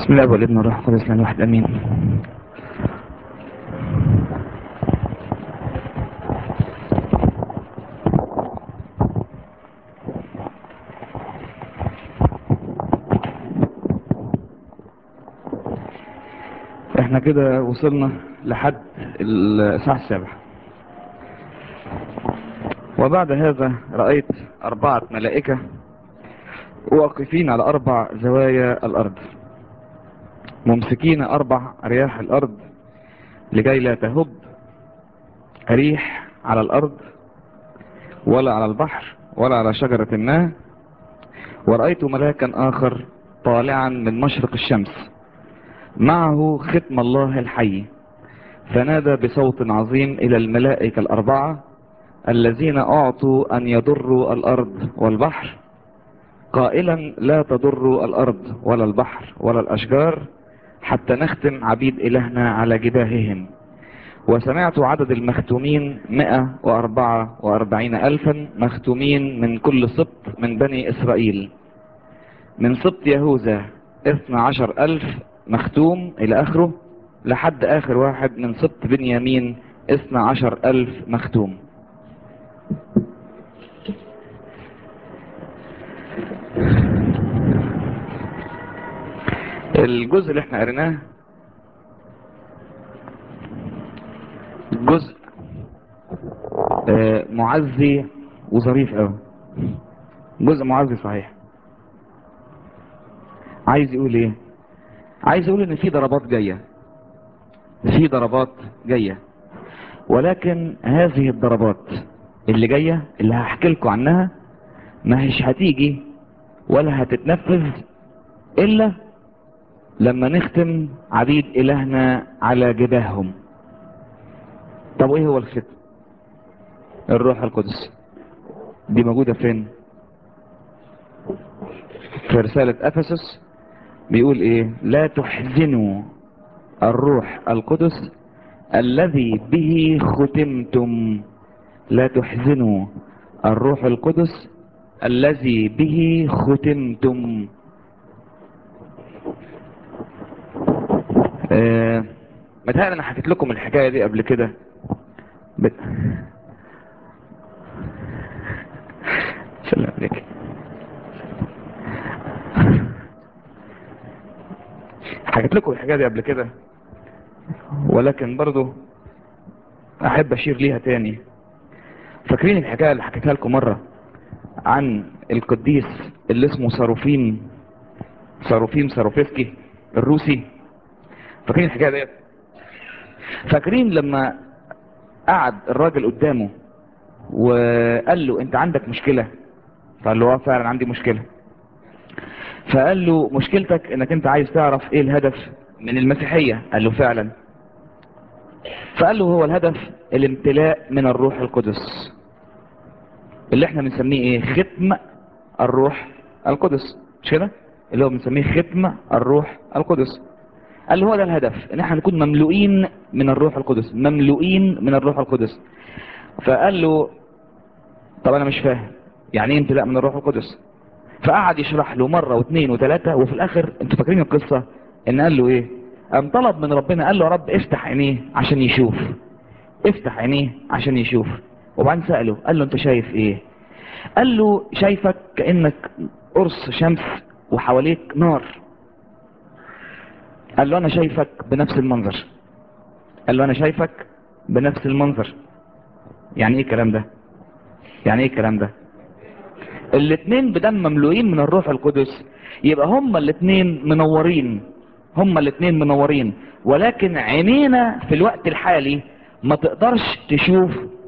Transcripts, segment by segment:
بسم الله والابن والروح القدس لان واحد امين احنا كده وصلنا لحد الساعة السابعة وبعد هذا رأيت أربعة ملائكة واقفين على أربع زوايا الأرض ممسكين أربع رياح الأرض لكي لا تهب ريح على الأرض ولا على البحر ولا على شجرة ما ورأيت ملاكا آخر طالعا من مشرق الشمس معه ختم الله الحي فنادى بصوت عظيم إلى الملائكة الأربعة الذين أعطوا أن يضروا الأرض والبحر قائلا لا تضروا الأرض ولا البحر ولا الأشجار حتى نختم عبيد إلهنا على جباههم وسمعت عدد المختومين مئة وأربعة وأربعين ألفا مختومين من كل سبط من بني إسرائيل من سبط يهوذا اثنى عشر ألف مختوم إلى آخره لحد آخر واحد من سبط بنيامين اثنى عشر ألف مختوم الجزء اللي احنا قريناه جزء آه معزي وظريف قوي جزء معزي صحيح عايز يقول ايه عايز يقول ان في ضربات جاية في ضربات جاية ولكن هذه الضربات اللي جاية اللي هحكي لكم عنها ما هيش هتيجي ولا هتتنفذ الا لما نختم عبيد الهنا على جباههم طب ايه هو الختم الروح القدس دي موجودة فين في رسالة افسس بيقول ايه لا تحزنوا الروح القدس الذي به ختمتم لا تحزنوا الروح القدس الذي به ختمتم آه متهيألي انا حكيت لكم الحكاية دي قبل كده بت... سلام عليك حكيت لكم الحكاية دي قبل كده ولكن برضو احب اشير ليها تاني فاكرين الحكاية اللي حكيتها لكم مرة عن القديس اللي اسمه صاروفيم صاروفيم صاروفسكي الروسي فاكرين الحكاية ديت فاكرين لما قعد الراجل قدامه وقال له انت عندك مشكلة فقال له اه فعلا عندي مشكلة فقال له مشكلتك انك انت عايز تعرف ايه الهدف من المسيحية قال له فعلا فقال له هو الهدف الامتلاء من الروح القدس اللي احنا بنسميه ايه ختم الروح القدس مش كده اللي هو بنسميه ختم الروح القدس قال له هو ده الهدف ان احنا نكون مملوئين من الروح القدس مملوئين من الروح القدس فقال له طب انا مش فاهم يعني ايه امتلاء من الروح القدس فقعد يشرح له مرة واثنين وثلاثة وفي الاخر انتوا فاكرين القصة ان قال له ايه قام طلب من ربنا قال له يا رب افتح عينيه عشان يشوف افتح عينيه عشان يشوف وبعدين سأله قال له انت شايف ايه قال له شايفك كأنك قرص شمس وحواليك نار قال له انا شايفك بنفس المنظر قال له انا شايفك بنفس المنظر يعني ايه الكلام ده يعني ايه الكلام ده الاتنين بدم مملوئين من الروح القدس يبقى هما الاتنين منورين هما الاتنين منورين ولكن عينينا في الوقت الحالي ما تقدرش تشوف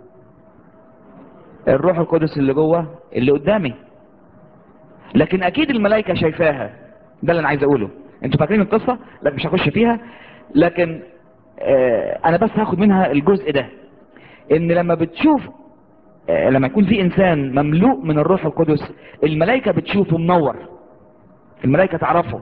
الروح القدس اللي جوه اللي قدامي لكن اكيد الملائكة شايفاها ده اللي انا عايز اقوله انتوا فاكرين القصة لكن مش هخش فيها لكن آه انا بس هاخد منها الجزء ده ان لما بتشوف آه لما يكون في انسان مملوء من الروح القدس الملائكة بتشوفه منور الملائكة تعرفه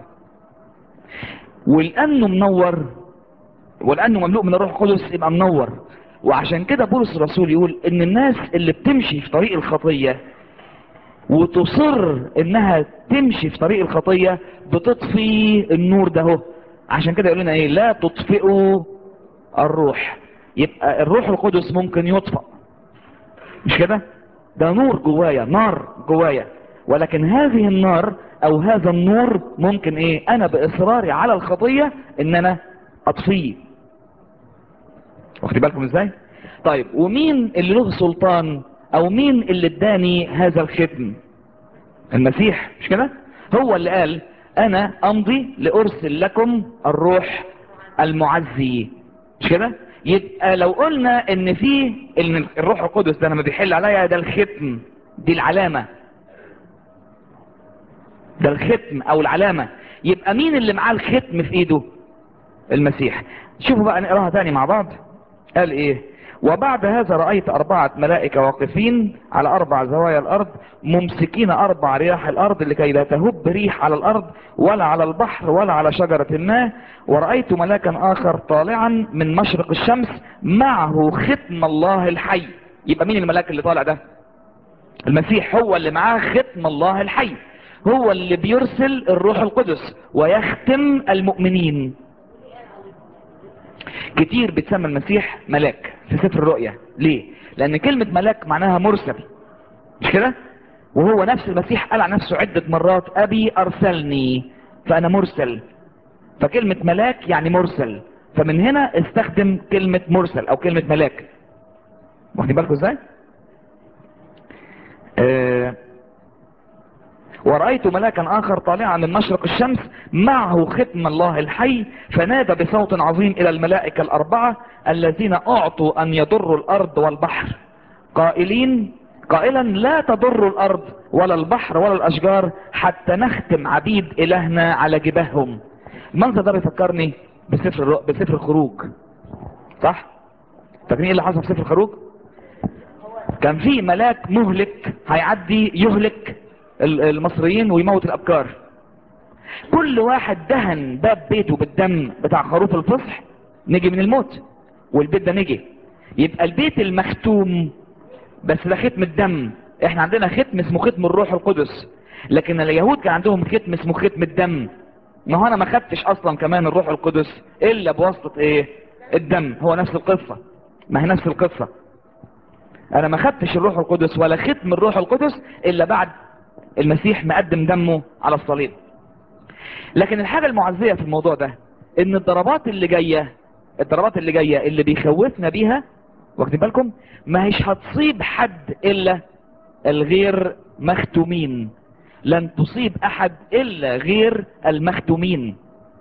ولانه منور ولانه مملوء من الروح القدس يبقى منور وعشان كده بولس الرسول يقول ان الناس اللي بتمشي في طريق الخطية وتصر انها تمشي في طريق الخطية بتطفي النور ده هو عشان كده يقول لنا ايه لا تطفئوا الروح يبقى الروح القدس ممكن يطفأ مش كده ده نور جوايا نار جوايا ولكن هذه النار او هذا النور ممكن ايه انا باصراري على الخطية ان انا اطفيه واخدين بالكم ازاي طيب ومين اللي له سلطان او مين اللي اداني هذا الختم المسيح مش كده هو اللي قال انا امضي لارسل لكم الروح المعزي مش كده يبقى لو قلنا ان في ان الروح القدس ده لما بيحل عليا ده الختم دي العلامة ده الختم او العلامة يبقى مين اللي معاه الختم في ايده المسيح شوفوا بقى نقراها تاني مع بعض قال ايه وبعد هذا رأيت أربعة ملائكة واقفين على أربع زوايا الأرض ممسكين أربع رياح الأرض لكي لا تهب ريح على الأرض ولا على البحر ولا على شجرة ما ورأيت ملاكا آخر طالعا من مشرق الشمس معه ختم الله الحي يبقى مين الملاك اللي طالع ده المسيح هو اللي معاه ختم الله الحي هو اللي بيرسل الروح القدس ويختم المؤمنين كتير بتسمى المسيح ملاك في سفر الرؤيا ليه لان كلمة ملاك معناها مرسل مش كده وهو نفس المسيح قال عن نفسه عدة مرات ابي ارسلني فانا مرسل فكلمة ملاك يعني مرسل فمن هنا استخدم كلمة مرسل او كلمة ملاك واخدين بالكم ازاي آه ورأيت ملاكا آخر طالعا من مشرق الشمس معه ختم الله الحي فنادى بصوت عظيم إلى الملائكة الأربعة الذين أعطوا أن يضروا الأرض والبحر قائلين قائلا لا تضر الأرض ولا البحر ولا الأشجار حتى نختم عبيد إلهنا على جباههم المنظر ده بيفكرني بسفر الرؤ... بسفر الخروج صح؟ فاكرين ايه اللي حصل في سفر الخروج؟ كان في ملاك مهلك هيعدي يهلك المصريين ويموت الابكار كل واحد دهن باب بيته بالدم بتاع خروف الفصح نجي من الموت والبيت ده نجي يبقى البيت المختوم بس ده ختم الدم احنا عندنا ختم اسمه ختم الروح القدس لكن اليهود كان عندهم ختم اسمه ختم الدم ما هو انا ما خدتش اصلا كمان الروح القدس الا بواسطة ايه الدم هو نفس القصة ما هي نفس القصة انا ما خدتش الروح القدس ولا ختم الروح القدس الا بعد المسيح مقدم دمه على الصليب لكن الحاجة المعزية في الموضوع ده ان الضربات اللي جاية الضربات اللي جاية اللي بيخوفنا بيها واخدين بالكم ما هيش هتصيب حد الا الغير مختومين لن تصيب احد الا غير المختومين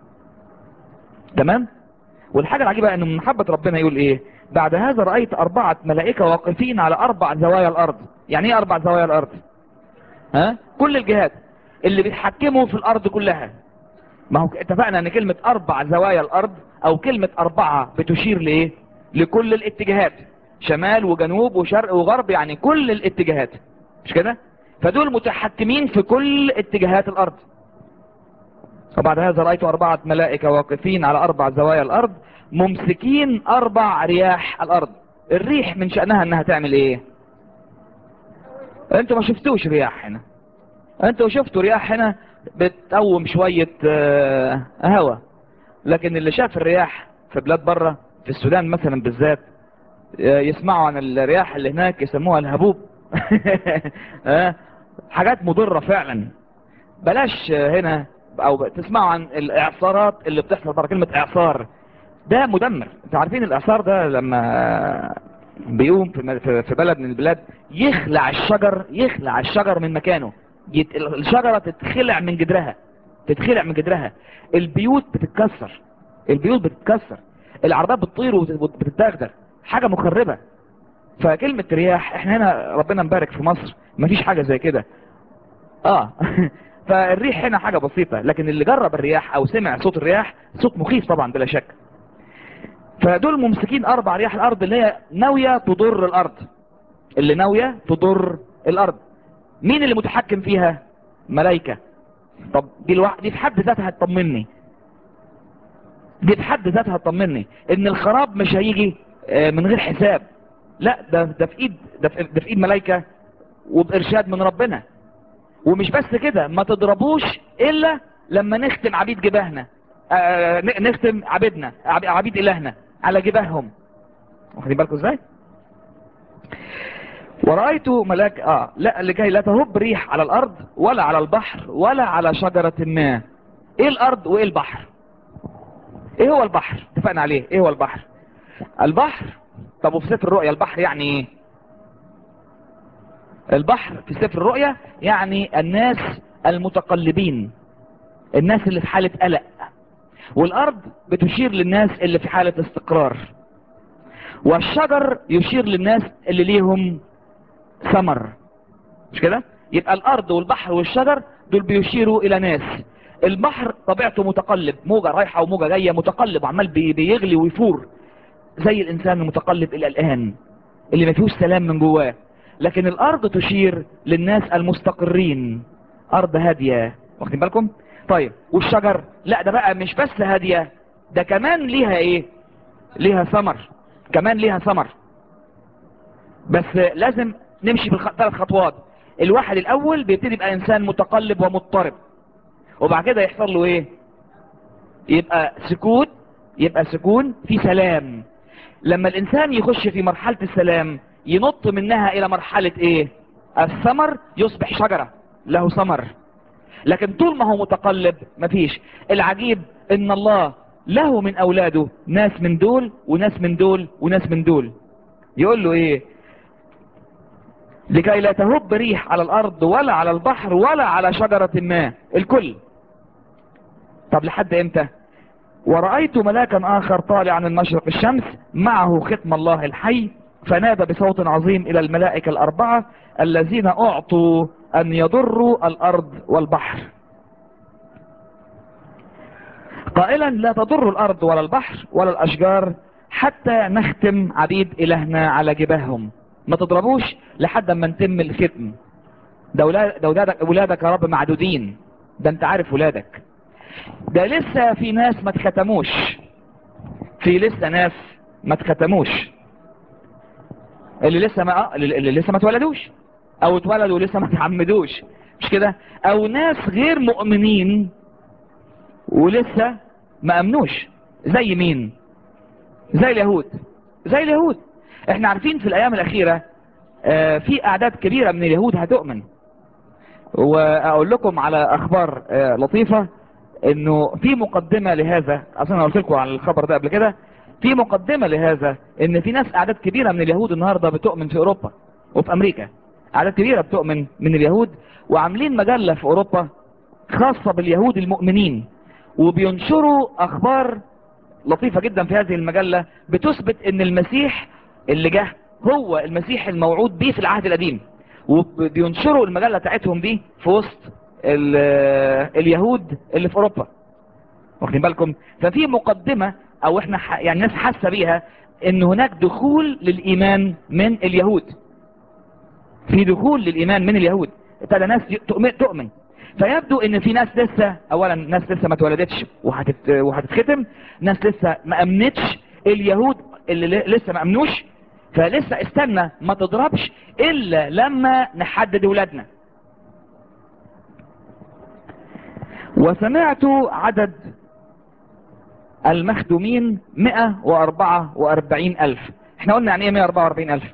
تمام والحاجة العجيبة ان من محبة ربنا يقول ايه بعد هذا رأيت اربعة ملائكة واقفين على اربع زوايا الارض يعني ايه اربع زوايا الارض ها كل الجهات اللي بيتحكموا في الارض كلها ما هو اتفقنا ان كلمة اربع زوايا الارض او كلمة اربعة بتشير لايه لكل الاتجاهات شمال وجنوب وشرق وغرب يعني كل الاتجاهات مش كده فدول متحكمين في كل اتجاهات الارض وبعد هذا رأيت اربعة ملائكة واقفين على اربع زوايا الارض ممسكين اربع رياح الارض الريح من شأنها انها تعمل ايه انتوا ما شفتوش رياح هنا انتوا شفتوا رياح هنا بتقوم شوية اه هوا لكن اللي شاف الرياح في بلاد بره في السودان مثلا بالذات اه يسمعوا عن الرياح اللي هناك يسموها الهبوب اه حاجات مضرة فعلا بلاش هنا او تسمعوا عن الاعصارات اللي بتحصل بره كلمة اعصار ده مدمر انتوا عارفين الاعصار ده لما بيقوم في بلد من البلاد يخلع الشجر يخلع الشجر من مكانه يت... الشجرة تتخلع من جدرها تتخلع من جدرها البيوت بتتكسر البيوت بتتكسر العربات بتطير وبتتدغدغ حاجة مخربة فكلمة رياح احنا هنا ربنا مبارك في مصر مفيش حاجة زي كده اه فالريح هنا حاجة بسيطة لكن اللي جرب الرياح او سمع صوت الرياح صوت مخيف طبعا بلا شك فدول ممسكين اربع رياح الارض اللي هي ناوية تضر الارض اللي ناوية تضر الارض مين اللي متحكم فيها ملايكة طب دي الوح... دي في حد ذاتها تطمني دي في حد ذاتها تطمني ان الخراب مش هيجي من غير حساب لا ده ده في ايد ده في, ده في ايد ملايكة وبارشاد من ربنا ومش بس كده ما تضربوش الا لما نختم عبيد جباهنا آه ن- نختم عبيدنا عب- عبيد الهنا على جباههم واخدين بالكم ازاي ورأيت ملاك اه لا لكي لا تهب ريح على الارض ولا على البحر ولا على شجرة ما ايه الارض وايه البحر ايه هو البحر اتفقنا عليه ايه هو البحر البحر طب وفي سفر الرؤيا البحر يعني ايه البحر في سفر الرؤيا يعني الناس المتقلبين الناس اللي في حالة قلق والارض بتشير للناس اللي في حالة استقرار والشجر يشير للناس اللي ليهم ثمر مش كده يبقى الارض والبحر والشجر دول بيشيروا الى ناس البحر طبيعته متقلب موجة رايحة وموجة جاية متقلب عمال بي- بيغلي ويفور زي الانسان المتقلب الى الان اللي ما فيهوش سلام من جواه لكن الارض تشير للناس المستقرين ارض هادية واخدين بالكم طيب والشجر لا ده بقى مش بس هادية ده كمان ليها ايه ليها ثمر كمان ليها ثمر بس لازم نمشي بالثلاث خطوات الواحد الاول بيبتدي يبقى انسان متقلب ومضطرب وبعد كده يحصل له ايه يبقى سكوت يبقى سكون في سلام لما الانسان يخش في مرحلة السلام ينط منها الى مرحلة ايه الثمر يصبح شجرة له ثمر لكن طول ما هو متقلب مفيش العجيب ان الله له من اولاده ناس من دول وناس من دول وناس من دول يقول له ايه لكي لا تهب ريح على الارض ولا على البحر ولا على شجرة ما الكل طب لحد امتى ورأيت ملاكا آخر طالعا من مشرق الشمس معه ختم الله الحي فنادى بصوت عظيم إلى الملائكة الأربعة الذين أعطوا أن يضروا الأرض والبحر قائلا لا تضر الأرض ولا البحر ولا الأشجار حتى نختم عبيد إلهنا على جباههم ما تضربوش لحد ما نتم الختم ده ولاد- ده ولادك, ولادك يا رب معدودين ده انت عارف ولادك ده لسه في ناس ما اتختموش في لسه ناس ما اتختموش اللي لسه ما آه، اللي اللي لسه ما اتولدوش او اتولدوا لسه ما اتعمدوش مش كده او ناس غير مؤمنين ولسه ما امنوش زي مين زي اليهود زي اليهود احنا عارفين في الايام الاخيرة آه، في اعداد كبيرة من اليهود هتؤمن واقول لكم على اخبار آه، لطيفة انه في مقدمة لهذا اصلا انا قلت لكم على الخبر ده قبل كده في مقدمة لهذا ان في ناس اعداد كبيرة من اليهود النهاردة بتؤمن في اوروبا وفي امريكا اعداد كبيرة بتؤمن من اليهود وعاملين مجلة في اوروبا خاصة باليهود المؤمنين وبينشروا اخبار لطيفة جدا في هذه المجلة بتثبت ان المسيح اللي جه هو المسيح الموعود به في العهد القديم وبينشروا المجلة بتاعتهم دي في وسط ال- اليهود اللي في اوروبا واخدين بالكم ففي مقدمة او احنا ح... يعني الناس حاسة بيها ان هناك دخول للايمان من اليهود في دخول للايمان من اليهود ابتدى ناس ي- تؤمن, تؤمن فيبدو ان في ناس لسه اولا ناس لسه ما اتولدتش وهتت... وهتتختم ناس لسه ما امنتش اليهود اللي ل- لسه ما امنوش فلسه استنى ما تضربش الا لما نحدد ولادنا وسمعت عدد المخدومين 144 ألف احنا قلنا يعني ايه 144 ألف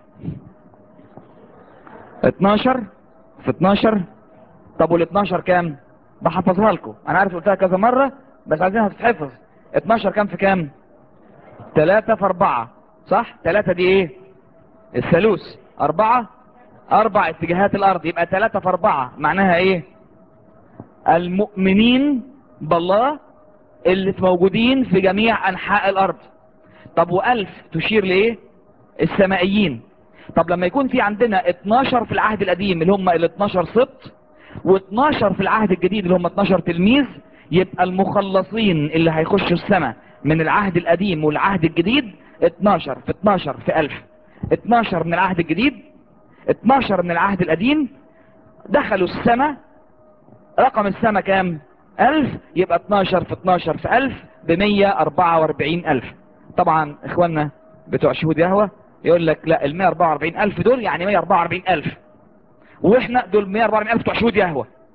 12 في 12 طب وال 12 كام بحفظها لكم انا عارف قلتها كذا مرة بس عايزينها تتحفظ 12 كام في كام 3 في 4 صح 3 دي ايه الثالوث 4 اربع اتجاهات الارض يبقى 3 في 4 معناها ايه المؤمنين بالله اللي موجودين في جميع انحاء الارض طب والف تشير لايه السمائيين طب لما يكون في عندنا 12 في العهد القديم اللي هم ال 12 سبط و12 في العهد الجديد اللي هم 12 تلميذ يبقى المخلصين اللي هيخشوا السماء من العهد القديم والعهد الجديد 12 في 12 في 1000 12 من العهد الجديد 12 من العهد القديم دخلوا السماء رقم السماء كام 1000 يبقى 12 في 12 في 1000 ب 144 ألف طبعا اخواننا بتوع شهود يهوى يقول لك لا ال 144 ألف دول يعني 144 ألف واحنا دول 144 ألف بتوع شهود يهوى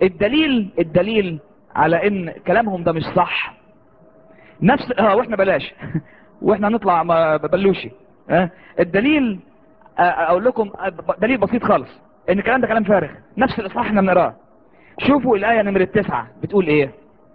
الدليل الدليل على ان كلامهم ده مش صح نفس اه واحنا بلاش واحنا نطلع ما- بلوشي اه الدليل آه، اقول لكم آه، دليل بسيط خالص ان الكلام ده كلام فارغ نفس الاصحاح احنا بنقراه شوفوا الايه نمره تسعة بتقول ايه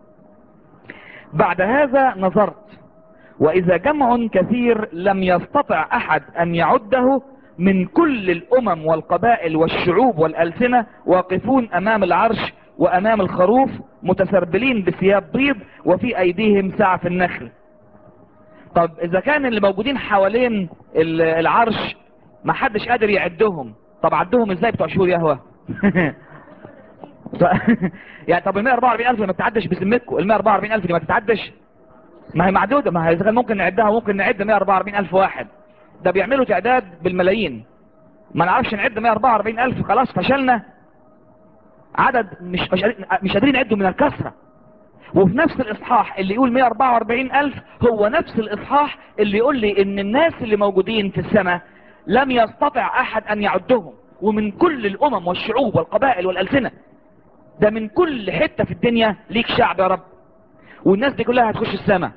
بعد هذا نظرت واذا جمع كثير لم يستطع احد ان يعده من كل الامم والقبائل والشعوب والالسنه واقفون امام العرش وامام الخروف متسربلين بثياب بيض وفي ايديهم سعف النخل طب اذا كان اللي موجودين حوالين ال- العرش ما حدش قادر يعدهم طب عدهم ازاي بتوع شهور يهوه ف... يعني طب ال 144000 ما تتعدش بذمتكم ال 144000 دي ما تتعدش ما هي معدودة ما هي إذا كان ممكن نعدها ممكن نعد 144 ألف واحد ده بيعملوا تعداد بالملايين ما نعرفش نعد 144 ألف خلاص فشلنا عدد مش مش قادرين- مش قادرين نعده من الكثرة وفي نفس الإصحاح اللي يقول 144 ألف هو نفس الإصحاح اللي يقول لي إن الناس اللي موجودين في السماء لم يستطع أحد أن يعدهم ومن كل الأمم والشعوب والقبائل والألسنة ده من كل حتة في الدنيا ليك شعب يا رب والناس دي كلها هتخش السماء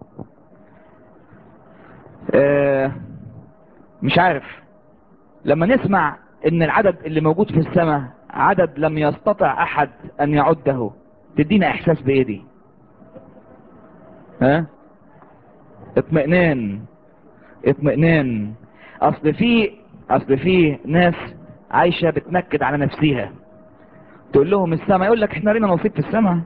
آه، مش عارف لما نسمع ان العدد اللي موجود في السماء عدد لم يستطع احد ان يعده تدينا احساس بايه دي ها اطمئنان اطمئنان اصل في اصل في ناس عايشة بتنكد على نفسها تقول لهم السماء يقول لك احنا لينا نصيب في السماء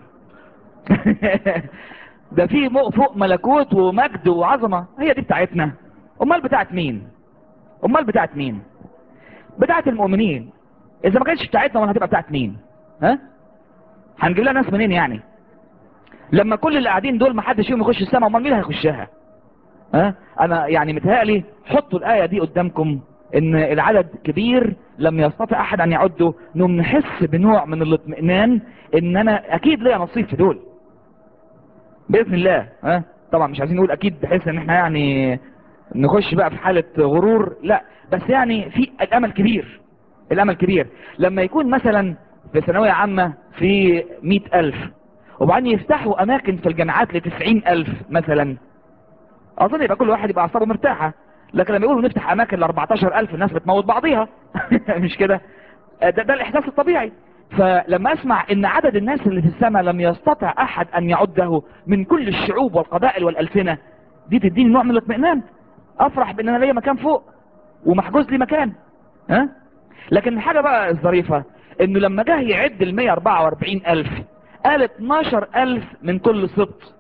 ده في مو- فوق ملكوت ومجد وعظمة هي دي بتاعتنا امال بتاعت مين امال بتاعت مين بتاعت المؤمنين اذا ما كانتش بتاعتنا امال هتبقى بتاعت مين ها هنجيب لها ناس منين يعني لما كل اللي قاعدين دول ما حدش فيهم يخش السماء امال مين اللي هيخشها ها انا يعني متهيألي حطوا الايه دي قدامكم ان العدد كبير لم يستطع احد ان يعده انهم نحس بنوع من الاطمئنان ان انا اكيد ليا نصيب في دول باذن الله ها طبعا مش عايزين نقول اكيد بحيث ان احنا يعني نخش بقى في حالة غرور لا بس يعني في الامل كبير الامل كبير لما يكون مثلا في ثانوية عامة في مئة الف وبعدين يفتحوا اماكن في الجامعات لتسعين الف مثلا اظن يبقى كل واحد يبقى اعصابه مرتاحة لكن لما يقولوا نفتح اماكن ل 14000 الناس بتموت بعضيها مش كده ده, ده الاحساس الطبيعي فلما اسمع ان عدد الناس اللي في السماء لم يستطع احد ان يعده من كل الشعوب والقبائل والالسنة دي تديني نوع من الاطمئنان افرح بان انا ليا مكان فوق ومحجوز لي مكان ها لكن الحاجة بقى الظريفة انه لما جه يعد ال 144 الف قال 12 الف من كل سبط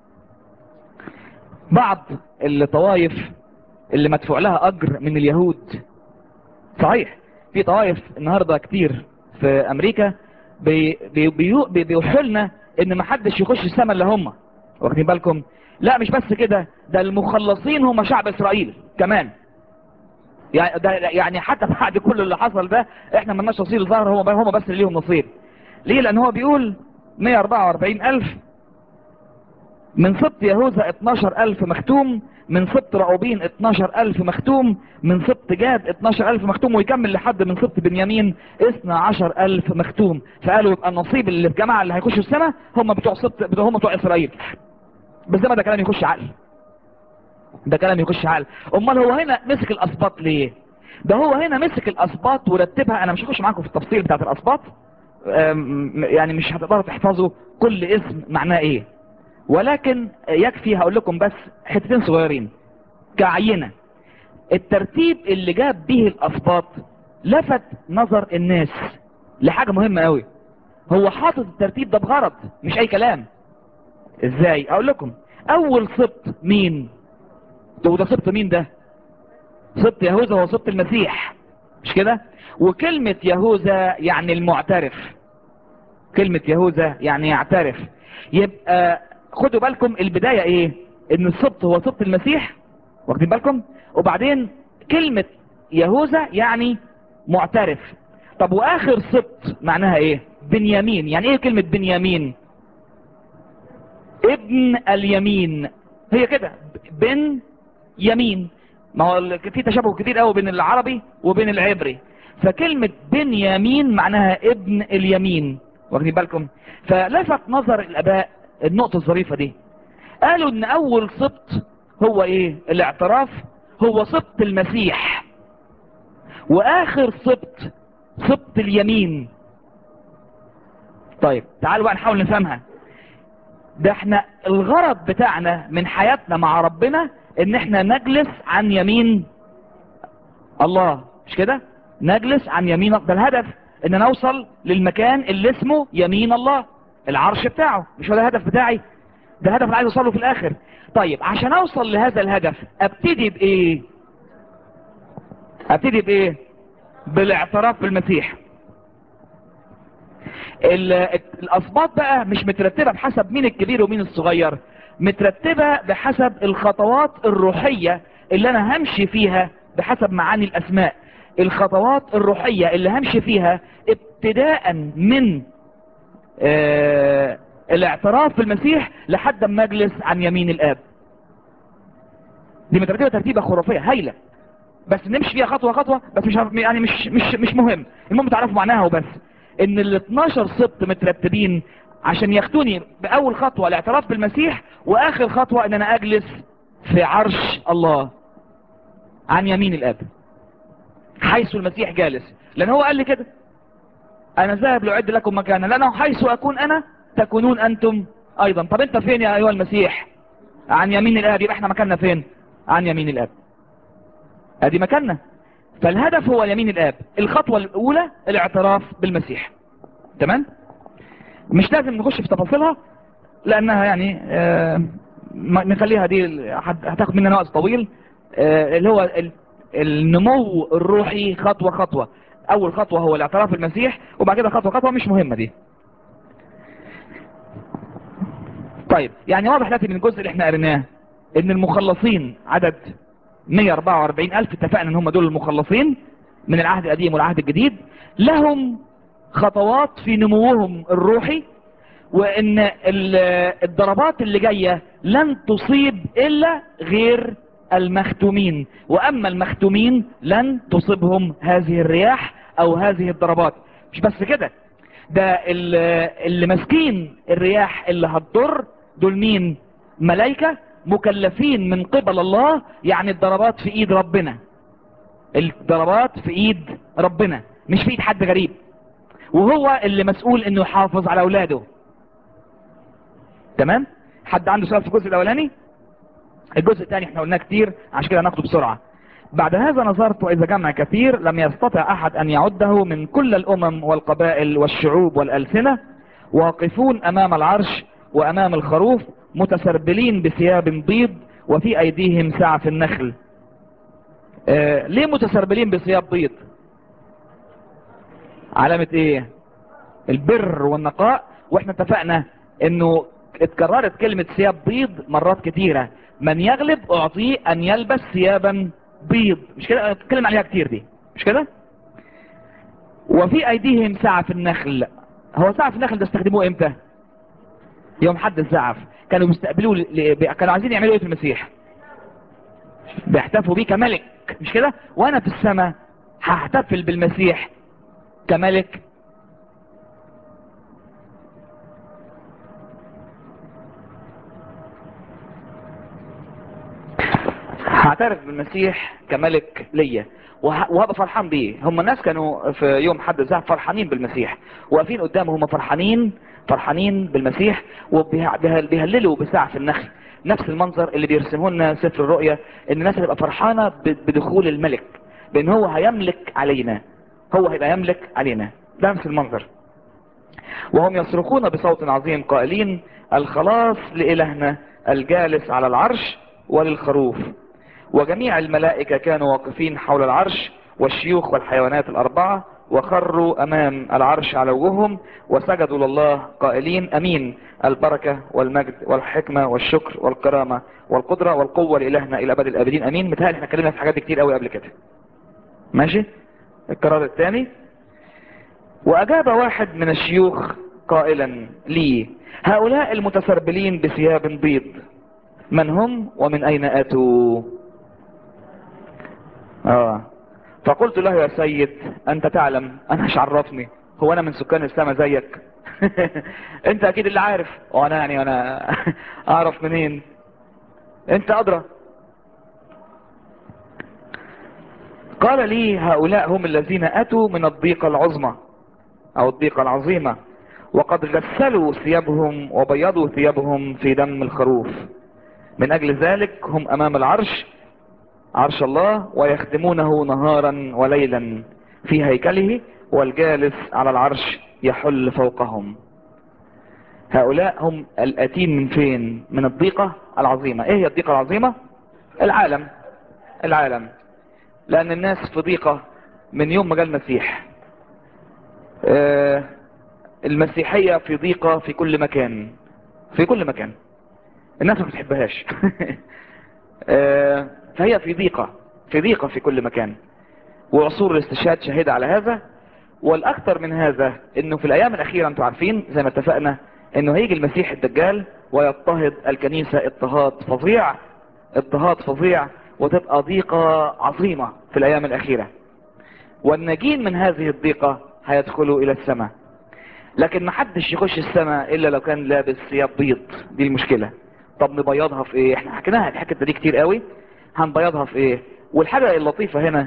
بعض الطوائف اللي مدفوع لها اجر من اليهود صحيح في طوائف النهاردة كتير في امريكا بي بي بي بي بيوحوا لنا ان ما حدش يخش السماء الا هم واخدين بالكم لا مش بس كده ده المخلصين هم شعب اسرائيل كمان يعني ده يعني حتى بعد كل اللي حصل ده احنا مالناش نصيب الظاهر هم هم بس اللي ليهم نصيب ليه لان هو بيقول 144 الف من سبط يهوذا 12 الف مختوم من سبط رعوبين 12 الف مختوم من سبط جاد 12 الف مختوم ويكمل لحد من سبط بنيامين 12 الف مختوم فقالوا يبقى النصيب اللي في جماعة اللي هيخشوا السنة هم بتوع سبط هم بتوع اسرائيل بس ده ما ده كلام يخش عقل ده كلام يخش عقل امال هو هنا مسك الاسباط ليه ده هو هنا مسك الاسباط ورتبها انا مش هخش معاكم في التفصيل بتاعت الاسباط أم، يعني مش هتقدروا تحفظوا كل اسم معناه ايه ولكن يكفي هقول لكم بس حتتين صغيرين كعينة الترتيب اللي جاب به الاسباط لفت نظر الناس لحاجة مهمة قوي هو حاطط الترتيب ده بغرض مش اي كلام ازاي اقول لكم اول سبط مين ده ده سبط مين ده سبط يهوذا هو سبط المسيح مش كده وكلمة يهوذا يعني المعترف كلمة يهوذا يعني يعترف يبقى خدوا بالكم البداية ايه ان السبط هو سبط المسيح واخدين بالكم وبعدين كلمة يهوذا يعني معترف طب واخر سبط معناها ايه بنيامين يعني ايه كلمة بنيامين ابن اليمين هي كده بن يمين ما هو ال- في تشابه كتير قوي بين العربي وبين العبري فكلمة بن يمين معناها ابن اليمين واخدين بالكم فلفت نظر الاباء النقطة الظريفة دي قالوا ان اول سبط هو ايه الاعتراف هو سبط المسيح واخر سبط سبط اليمين طيب تعالوا بقى نحاول نفهمها ده احنا الغرض بتاعنا من حياتنا مع ربنا ان احنا نجلس عن يمين الله مش كده نجلس عن يمين ده الهدف ان نوصل للمكان اللي اسمه يمين الله العرش بتاعه مش هو ده الهدف بتاعي ده الهدف اللي عايز اوصله في الاخر طيب عشان اوصل لهذا الهدف ابتدي بايه ابتدي بايه بالاعتراف بالمسيح الاسباط بقى مش مترتبة بحسب مين الكبير ومين الصغير مترتبة بحسب الخطوات الروحية اللي انا همشي فيها بحسب معاني الاسماء الخطوات الروحية اللي همشي فيها ابتداء من آه الاعتراف بالمسيح لحد ما اجلس عن يمين الاب دي مترتبة ترتيبة خرافية هايلة بس نمشي فيها خطوة خطوة بس مش يعني مش مش مش مهم المهم تعرفوا معناها وبس ان ال 12 سبط مترتبين عشان ياخدوني باول خطوة الاعتراف بالمسيح واخر خطوة ان انا اجلس في عرش الله عن يمين الاب حيث المسيح جالس لان هو قال لي كده انا ذاهب لأعد لكم مكانا لانه حيث اكون انا تكونون انتم ايضا طب انت فين يا ايها المسيح عن يمين الاب يبقى احنا مكاننا فين عن يمين الاب ادي مكاننا فالهدف هو يمين الاب الخطوة الاولى الاعتراف بالمسيح تمام مش لازم نخش في تفاصيلها لانها يعني آه نخليها دي هتاخد مننا وقت طويل آه اللي هو النمو الروحي خطوة خطوة اول خطوة هو الاعتراف بالمسيح وبعد كده خطوة خطوة مش مهمة دي طيب يعني واضح لكن من الجزء اللي احنا قريناه ان المخلصين عدد 144 الف اتفقنا ان هم دول المخلصين من العهد القديم والعهد الجديد لهم خطوات في نموهم الروحي وان الضربات اللي جاية لن تصيب الا غير المختومين واما المختومين لن تصيبهم هذه الرياح او هذه الضربات مش بس كده ده اللي ماسكين الرياح اللي هتضر دول مين ملايكة مكلفين من قبل الله يعني الضربات في ايد ربنا الضربات في ايد ربنا مش في ايد حد غريب وهو اللي مسؤول انه يحافظ على اولاده تمام حد عنده سؤال في الجزء الاولاني الجزء الثاني احنا قلناه كتير عشان كده ناخده بسرعة بعد هذا نظرت وإذا جمع كثير لم يستطع أحد أن يعده من كل الأمم والقبائل والشعوب والألسنة واقفون أمام العرش وأمام الخروف متسربلين بثياب بيض وفي أيديهم سعف النخل آه ليه متسربلين بثياب بيض علامة ايه البر والنقاء واحنا اتفقنا انه اتكررت كلمة ثياب بيض مرات كتيرة من يغلب اعطيه ان يلبس ثيابا بيض مش كده اتكلم عليها كتير دي مش كده وفي ايديهم سعف النخل هو سعف النخل ده استخدموه امتى يوم حد الزعف كانوا بيستقبلوه ل... كانوا عايزين يعملوا ايه في المسيح بيحتفوا بيه كملك مش كده وانا في السماء هحتفل بالمسيح كملك هعترف بالمسيح كملك ليا وهبقى فرحان بيه هم الناس كانوا في يوم حد الزعف فرحانين بالمسيح واقفين قدامه هم فرحانين فرحانين بالمسيح وبيهللوا بسعف النخل نفس المنظر اللي بيرسمه لنا سفر الرؤيا ان الناس هتبقى فرحانة بدخول الملك بان هو هيملك علينا هو هيبقى يملك علينا ده نفس المنظر وهم يصرخون بصوت عظيم قائلين الخلاص لإلهنا الجالس على العرش وللخروف وجميع الملائكة كانوا واقفين حول العرش والشيوخ والحيوانات الأربعة وخروا أمام العرش على وجوههم وسجدوا لله قائلين أمين البركة والمجد والحكمة والشكر والكرامة والقدرة والقوة لإلهنا إلى أبد الآبدين أمين متهيألي احنا اتكلمنا في حاجات كتير قوي قبل كده ماشي القرار الثاني وأجاب واحد من الشيوخ قائلا لي هؤلاء المتسربلين بثياب بيض من هم ومن أين أتوا آه فقلت له يا سيد أنت تعلم أنا مش عرفني هو أنا من سكان السماء زيك انت اكيد اللي عارف وانا يعني انا اعرف منين انت ادرى قال لي هؤلاء هم الذين اتوا من الضيقة العظمى او الضيقة العظيمة وقد غسلوا ثيابهم وبيضوا ثيابهم في دم الخروف من اجل ذلك هم امام العرش عرش الله ويخدمونه نهارا وليلا في هيكله والجالس على العرش يحل فوقهم هؤلاء هم الاتين من فين من الضيقة العظيمة ايه هي الضيقة العظيمة العالم العالم لان الناس في ضيقة من يوم ما جاء المسيح آه المسيحية في ضيقة في كل مكان في كل مكان الناس ما بتحبهاش آه فهي في ضيقة في ضيقة في كل مكان وعصور الاستشهاد شهيدة على هذا والاكثر من هذا انه في الايام الاخيرة انتوا عارفين زي ما اتفقنا انه هيجي المسيح الدجال ويضطهد الكنيسة اضطهاد فظيع اضطهاد فظيع وتبقى ضيقة عظيمة في الايام الاخيرة والناجين من هذه الضيقة هيدخلوا الى السماء لكن ما حدش يخش السماء الا لو كان لابس ثياب بيض دي المشكلة طب نبيضها في ايه احنا حكيناها الحكايه دي كتير قوي هنبيضها في ايه والحاجة اللطيفة هنا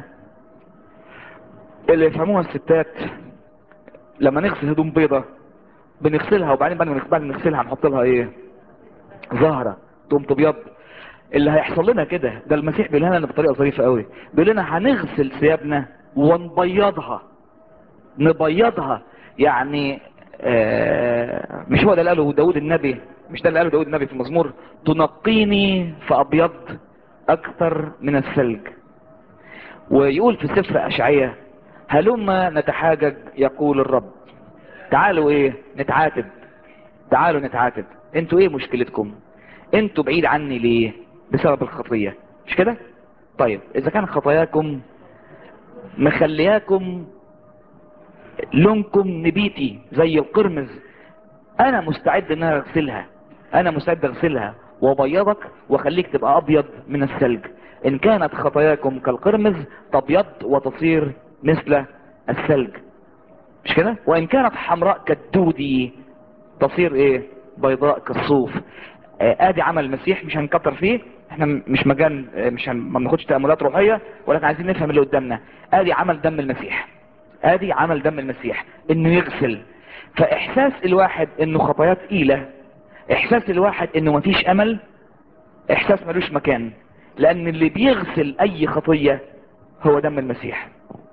اللي يفهموها الستات لما نغسل هدوم بيضة بنغسلها وبعدين بعد ما نغسلها نحط لها ايه زهرة تقوم تبيض اللي هيحصل لنا كده ده المسيح بيقول لنا بطريقة ظريفة قوي بيقول لنا هنغسل ثيابنا ونبيضها نبيضها يعني آه مش هو ده اللي قاله داود النبي مش ده اللي قاله داود النبي في المزمور تنقيني فأبيض أكثر من الثلج ويقول في سفر أشعية هلما نتحاجج يقول الرب تعالوا ايه نتعاتب تعالوا نتعاتب انتوا ايه مشكلتكم انتوا بعيد عني ليه بسبب الخطية مش كده طيب اذا كان خطاياكم مخلياكم لونكم نبيتي زي القرمز انا مستعد ان انا اغسلها انا مستعد اغسلها وابيضك واخليك تبقى ابيض من الثلج ان كانت خطاياكم كالقرمز تبيض وتصير مثل الثلج مش كده وان كانت حمراء كالدودي تصير ايه بيضاء كالصوف آه ادي عمل المسيح مش هنكتر فيه احنا مش مجال مش هن... ما بناخدش تاملات روحيه ولكن عايزين نفهم اللي قدامنا ادي عمل دم المسيح ادي عمل دم المسيح انه يغسل فاحساس الواحد انه خطاياه تقيله احساس الواحد انه مفيش امل احساس ملوش مكان لان اللي بيغسل اي خطيه هو دم المسيح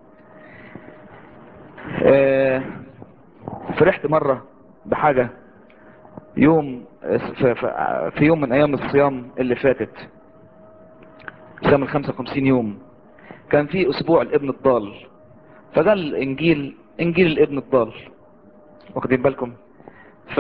آه فرحت مرة بحاجة يوم في, في يوم من ايام الصيام اللي فاتت صيام ال 55 يوم كان في اسبوع الابن الضال فده الانجيل انجيل الابن الضال واخدين بالكم ف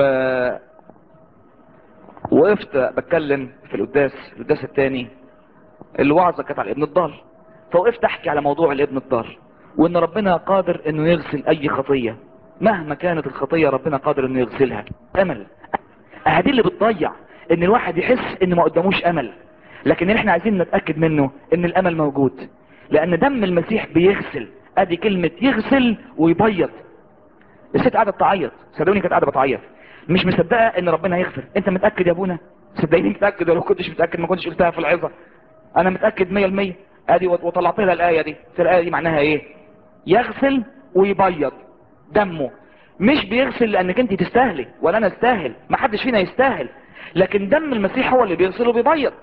وقفت بتكلم في القداس القداس الثاني الوعظه كانت على الابن الضال فوقفت احكي على موضوع الابن الضال وان ربنا قادر انه يغسل اي خطية مهما كانت الخطية ربنا قادر انه يغسلها امل هذه اللي بتضيع ان الواحد يحس ان ما قداموش امل لكن احنا عايزين نتأكد منه ان الامل موجود لان دم المسيح بيغسل ادي كلمة يغسل ويبيض الست قاعدة تعيط صدقوني كانت قاعدة بتعيط مش مصدقة ان ربنا هيغفر انت متأكد يا ابونا صدقيني متأكد ولو كنتش متأكد ما كنتش قلتها في العظة انا متأكد مية المية ادي وطلعت لها الايه دي الايه دي معناها ايه يغسل ويبيض دمه مش بيغسل لانك انت تستاهلي ولا انا استاهل ما حدش فينا يستاهل لكن دم المسيح هو اللي بيغسل وبيبيض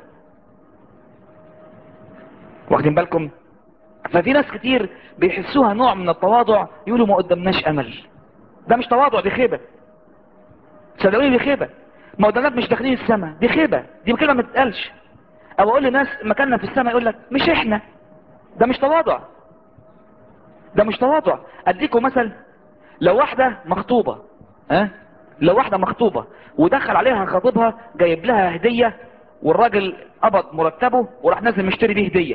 واخدين بالكم ففي ناس كتير بيحسوها نوع من التواضع يقولوا ما قدامناش امل ده مش تواضع دي خيبه صدقوني دي خيبه ما قدامناش مش داخلين السماء دي خيبه دي كلمه ما تتقالش او اقول لناس مكاننا في السماء يقول لك مش احنا ده مش تواضع ده مش تواضع اديكم مثل لو واحدة مخطوبة ها أه؟ لو واحدة مخطوبة ودخل عليها خطيبها جايب لها هدية والراجل قبض مرتبه وراح نازل مشتري بيه هدية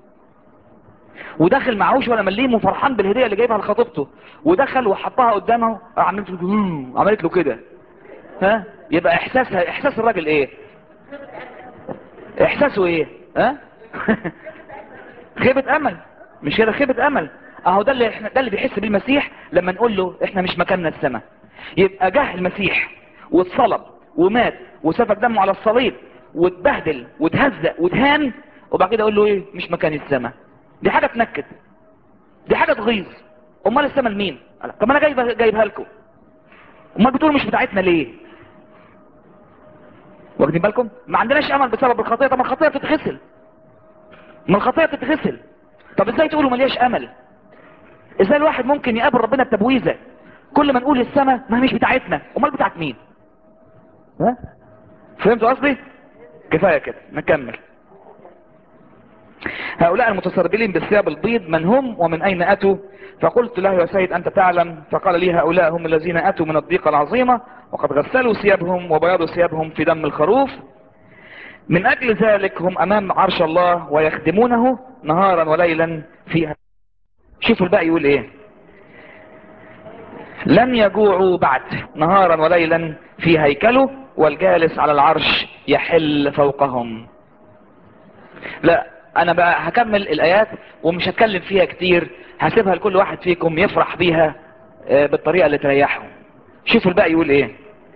ودخل معهوش ولا مليم وفرحان بالهدية اللي جايبها لخطيبته ودخل وحطها قدامه عملت له عملت له كده ها يبقى احساسها احساس الراجل ايه احساسه ايه ها خيبة امل مش كده خيبة امل اهو ده اللي احنا ده اللي بيحس بيه المسيح لما نقول له احنا مش مكاننا السماء يبقى جه المسيح واتصلب ومات وسفك دمه على الصليب واتبهدل واتهزق واتهان وبعد كده اقول له ايه مش مكان السماء دي حاجه تنكد دي حاجه تغيظ امال السماء لمين قال طب ما انا جايبها جايبها لكم امال بتقولوا مش بتاعتنا ليه واخدين بالكم ما عندناش امل بسبب الخطيه طب ما الخطيه تتغسل ما الخطيه تتغسل طب ازاي تقولوا ملياش امل ازاي الواحد ممكن يقابل ربنا بتبويزه كل ما نقول السماء ما هي مش بتاعتنا امال بتاعت مين ها فهمتوا قصدي كفايه كده نكمل هؤلاء المتسربلين بالثياب البيض من هم ومن اين اتوا فقلت له يا سيد انت تعلم فقال لي هؤلاء هم الذين اتوا من الضيقه العظيمه وقد غسلوا ثيابهم وبياضوا ثيابهم في دم الخروف من اجل ذلك هم امام عرش الله ويخدمونه نهارا وليلا فيها شوفوا الباقي يقول ايه لن يجوعوا بعد نهارا وليلا في هيكله والجالس على العرش يحل فوقهم لا انا بقى هكمل الايات ومش هتكلم فيها كتير هسيبها لكل واحد فيكم يفرح بيها آه، بالطريقة اللي تريحه شوفوا الباقي يقول ايه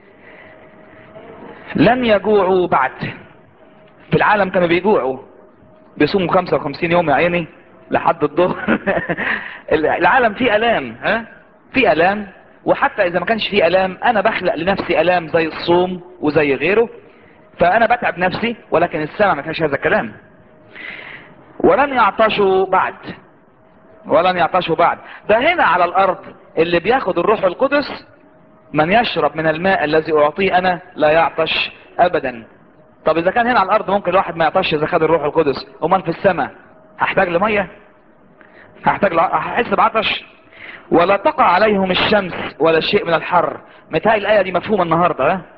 لن يجوعوا بعد في العالم كانوا بيجوعوا بيصوموا 55 يوم يا عيني لحد الظهر العالم فيه الام ها فيه الام وحتى اذا ما كانش فيه الام انا بخلق لنفسي الام زي الصوم وزي غيره فانا بتعب نفسي ولكن السماء ما فيهاش هذا الكلام ولن يعطشوا بعد ولن يعطشوا بعد ده هنا على الارض اللي بياخد الروح القدس من يشرب من الماء الذي اعطيه انا لا يعطش ابدا طب اذا كان هنا على الارض ممكن الواحد ما يعطش اذا خد الروح القدس امال في السماء هحتاج لميه هحتاج ل... هحس بعطش ولا تقع عليهم الشمس ولا شيء من الحر متهيألي الايه دي مفهومه النهارده ها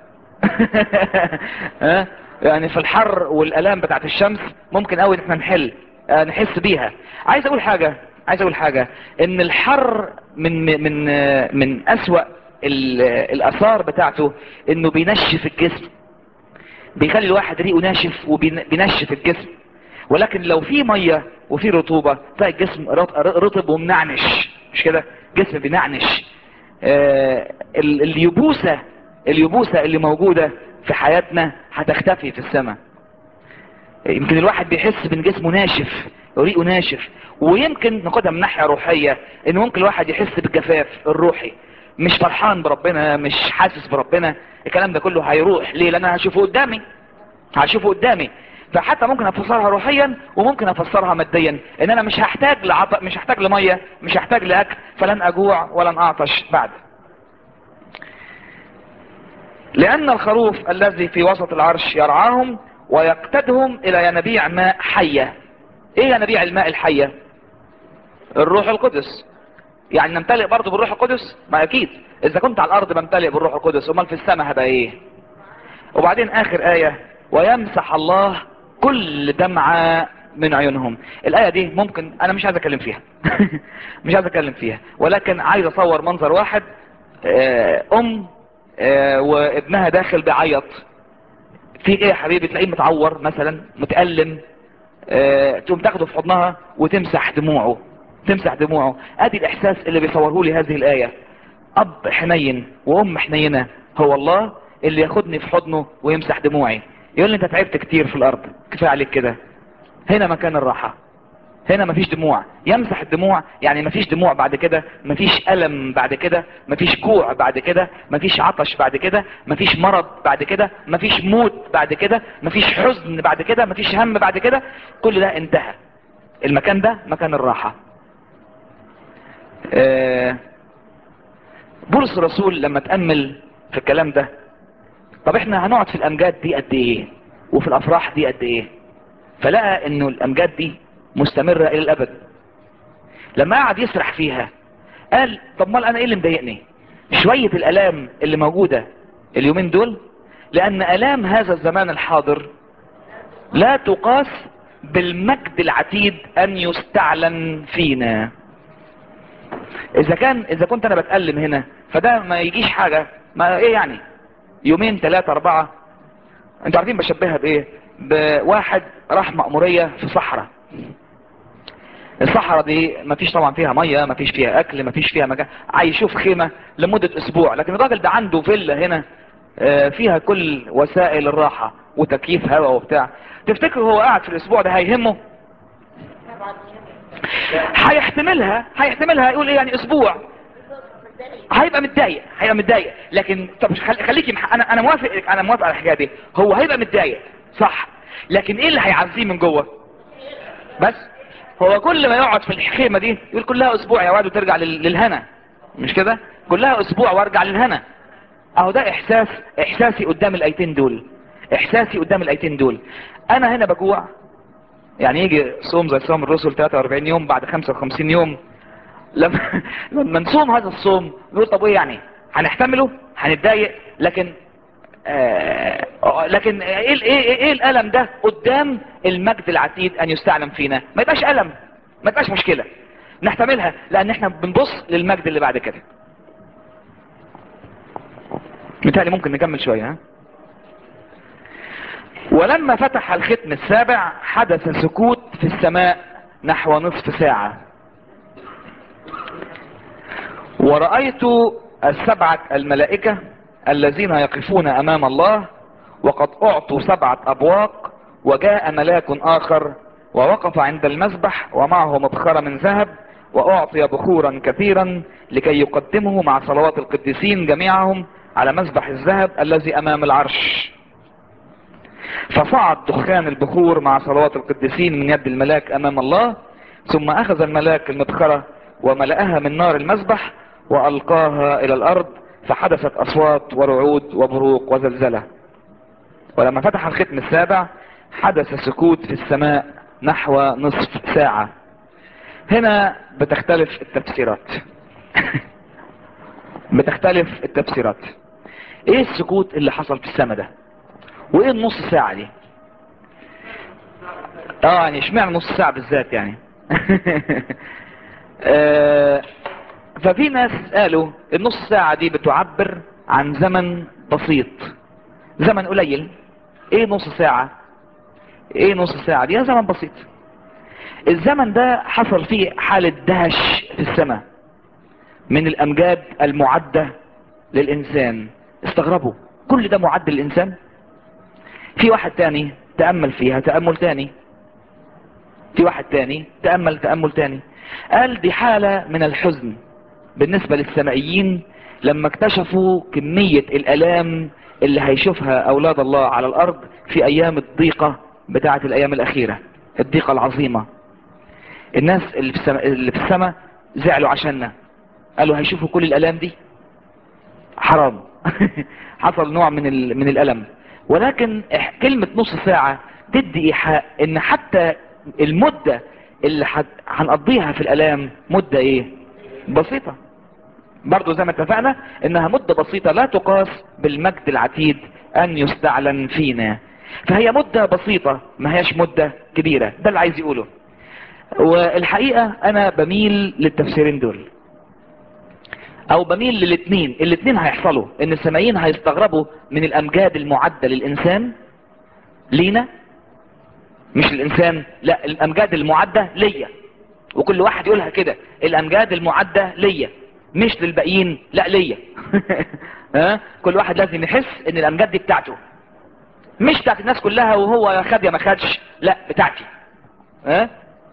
ها يعني في الحر والالام بتاعت الشمس ممكن قوي ان احنا نحل آه، نحس بيها عايز اقول حاجه عايز اقول حاجه ان الحر من من آه، من اسوأ ال- الاثار بتاعته انه بينشف الجسم بيخلي الواحد ريقه ناشف وبينشف الجسم ولكن لو في ميه وفي رطوبه تلاقي الجسم رط- رطب ومنعنش مش كده جسم بينعنش آه، ال- اليبوسه اليبوسه اللي موجوده في حياتنا هتختفي في السماء يمكن الواحد بيحس بان جسمه ناشف ريقه ناشف ويمكن ناخدها من ناحيه روحيه ان ممكن الواحد يحس بالجفاف الروحي مش فرحان بربنا مش حاسس بربنا الكلام ده كله هيروح ليه لان انا هشوفه قدامي هشوفه قدامي فحتى ممكن افسرها روحيا وممكن افسرها ماديا ان انا مش هحتاج لعط... مش هحتاج لميه مش هحتاج لاكل فلن اجوع ولن اعطش بعد لأن الخروف الذي في وسط العرش يرعاهم ويقتدهم إلى ينابيع ماء حية إيه ينابيع الماء الحية الروح القدس يعني نمتلئ برضه بالروح القدس ما أكيد إذا كنت على الأرض بمتلئ بالروح القدس أمال في السماء هبقى إيه وبعدين آخر آية ويمسح الله كل دمعة من عيونهم الآية دي ممكن أنا مش عايز أتكلم فيها مش عايز أتكلم فيها ولكن عايز أصور منظر واحد آه، أم آه، وابنها داخل بيعيط في ايه يا حبيبي تلاقيه متعور مثلا متألم آه، تقوم تاخده في حضنها وتمسح دموعه تمسح دموعه ادي الاحساس اللي بيصوره لي هذه الايه اب حنين وام حنينه هو الله اللي ياخدني في حضنه ويمسح دموعي يقول لي انت تعبت كتير في الارض كفايه عليك كده هنا مكان الراحه هنا مفيش دموع يمسح الدموع يعني مفيش دموع بعد كده مفيش ألم بعد كده مفيش جوع بعد كده مفيش عطش بعد كده مفيش مرض بعد كده مفيش موت بعد كده مفيش حزن بعد كده مفيش هم بعد كده كل ده انتهى المكان ده مكان الراحة آه، بولس الرسول لما تأمل في الكلام ده طب احنا هنقعد في الامجاد دي قد ايه وفي الافراح دي قد ايه فلقى انه الامجاد دي مستمرة الى الابد لما قعد يسرح فيها قال طب مال انا ايه اللي مضايقني شوية الالام اللي موجودة اليومين دول لان الام هذا الزمان الحاضر لا تقاس بالمجد العتيد ان يستعلن فينا اذا كان اذا كنت انا بتألم هنا فده ما يجيش حاجة ما ايه يعني يومين ثلاثة اربعة انتوا عارفين بشبهها بايه بواحد راح مأمورية في صحراء الصحراء دي ما فيش طبعا فيها مية ما فيش فيها اكل ما فيش فيها مكان عايشوه في خيمة لمدة اسبوع لكن الراجل ده عنده فيلا هنا آه، فيها كل وسائل الراحة وتكييف هواء وبتاع تفتكر هو قاعد في الاسبوع ده هيهمه هيحتملها هيحتملها يقول ايه يعني اسبوع هيبقى متضايق هيبقى متضايق لكن طب خل- خليكي مح... انا انا موافق انا موافق على الحكايه دي هو هيبقى متضايق صح لكن ايه اللي هيعزيه من جوه بس هو كل ما يقعد في الخيمه دي يقول كلها اسبوع يا واد وترجع لل... للهنا مش كده كلها اسبوع وارجع للهنا اهو ده احساس احساسي قدام الايتين دول احساسي قدام الايتين دول انا هنا بجوع يعني يجي صوم زي صوم الرسل 43 يوم بعد 55 يوم لما لما نصوم هذا الصوم نقول طب ايه يعني هنحتمله هنتضايق لكن آه آه، لكن ايه ال- ايه ايه إيه الالم ده قدام المجد العتيد ان يستعلم فينا ما يبقاش الم ما يبقاش مشكله نحتملها لان احنا بنبص للمجد اللي بعد كده متهيألي ممكن نكمل شويه ها ولما فتح الختم السابع حدث سكوت في السماء نحو نصف ساعة ورأيت السبعة الملائكة الذين يقفون أمام الله وقد أعطوا سبعة أبواق وجاء ملاك آخر ووقف عند المسبح ومعه مبخرة من ذهب وأعطي بخورا كثيرا لكي يقدمه مع صلوات القديسين جميعهم على مسبح الذهب الذي أمام العرش فصعد دخان البخور مع صلوات القديسين من يد الملاك امام الله ثم اخذ الملاك المدخرة وملأها من نار المذبح والقاها الى الارض فحدثت اصوات ورعود وبروق وزلزلة ولما فتح الختم السابع حدث سكوت في السماء نحو نصف ساعة هنا بتختلف التفسيرات بتختلف التفسيرات ايه السكوت اللي حصل في السماء ده وايه النص ساعة دي اه يعني اشمعنى نص ساعة بالذات يعني آه، ففي ناس قالوا النص ساعة دي بتعبر عن زمن بسيط زمن قليل ايه نص ساعة ايه نص ساعة دي زمن بسيط الزمن ده حصل فيه حالة دهش في السماء من الامجاد المعدة للانسان استغربوا كل ده معد للانسان في واحد تاني تأمل فيها تأمل تاني في واحد تاني تأمل تأمل تاني قال دي حالة من الحزن بالنسبة للسمائيين لما اكتشفوا كمية الالام اللي هيشوفها اولاد الله على الارض في ايام الضيقة بتاعة الايام الاخيرة الضيقة العظيمة الناس اللي في السماء, اللي في السماء زعلوا عشاننا قالوا هيشوفوا كل الالام دي حرام حصل نوع من ال- من الالم ولكن إح- كلمة نص ساعة تدي ايحاء ان حتى المدة اللي حد- هنقضيها في الالام مدة ايه بسيطة برضو زي ما اتفقنا انها مدة بسيطة لا تقاس بالمجد العتيد ان يستعلن فينا فهي مدة بسيطة ما هيش مدة كبيرة ده اللي عايز يقوله والحقيقة انا بميل للتفسيرين دول او بميل للاثنين الاثنين هيحصلوا ان السمايين هيستغربوا من الامجاد المعدة للانسان لينا مش الانسان لا الامجاد المعدة ليا وكل واحد يقولها كده الامجاد المعدة ليا مش للباقيين لا ليا ها كل واحد لازم يحس ان الامجاد دي بتاعته مش بتاعت الناس كلها وهو يا خد يا ما خدش لا بتاعتي ها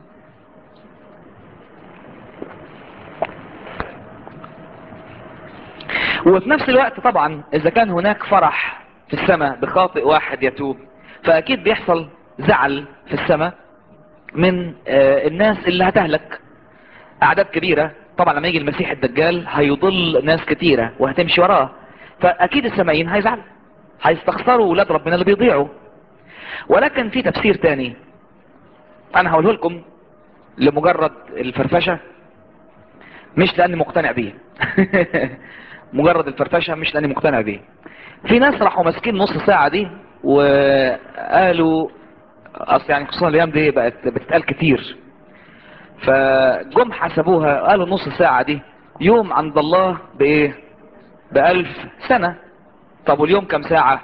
وفي نفس الوقت طبعا اذا كان هناك فرح في السماء بخاطئ واحد يتوب فاكيد بيحصل زعل في السماء من آه، الناس اللي هتهلك اعداد كبيرة طبعا لما يجي المسيح الدجال هيضل ناس كتيرة وهتمشي وراه فاكيد السمايين هيزعلوا هيستخسروا ولاد ربنا اللي بيضيعوا ولكن في تفسير تاني انا هقوله لكم لمجرد الفرفشة مش لاني مقتنع بيه مجرد الفرفشة مش لاني مقتنع بيه في ناس راحوا ماسكين نص ساعة دي وقالوا اصل يعني خصوصا الايام دي بقت بتتقال كتير فجم حسبوها قالوا نص ساعة دي يوم عند الله بايه بألف سنة طب واليوم كم ساعة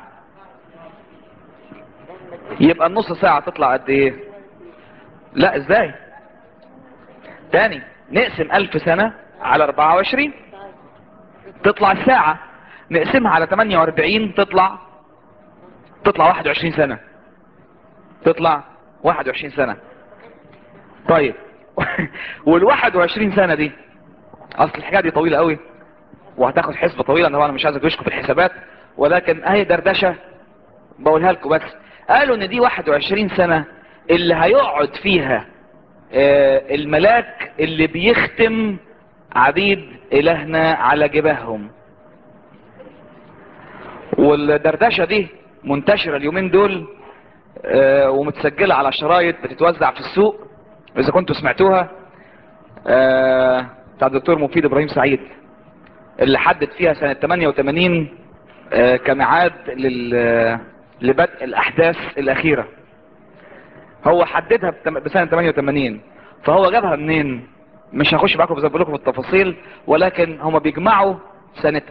يبقى النص ساعة تطلع قد ايه لا ازاي تاني نقسم الف سنة على 24 تطلع الساعة نقسمها على 48 تطلع تطلع 21 سنة تطلع 21 سنة طيب وال 21 سنة دي اصل الحكاية دي طويلة قوي وهتاخد حسبة طويلة انا طبعا مش عايز ادوشكم في الحسابات ولكن اهي دردشة بقولها لكم بس قالوا ان دي 21 سنة اللي هيقعد فيها آه، الملاك اللي بيختم عبيد الهنا على جباههم والدردشة دي منتشرة اليومين دول آه، ومتسجلة على شرايط بتتوزع في السوق اذا كنتوا سمعتوها آه، بتاع الدكتور مفيد ابراهيم سعيد اللي حدد فيها سنة 88 آه، كميعاد لل- لبدء الاحداث الاخيرة هو حددها بتم- بسنة 88 فهو جابها منين مش هخش معاكم زي ما بقول لكم في التفاصيل ولكن هما بيجمعوا سنة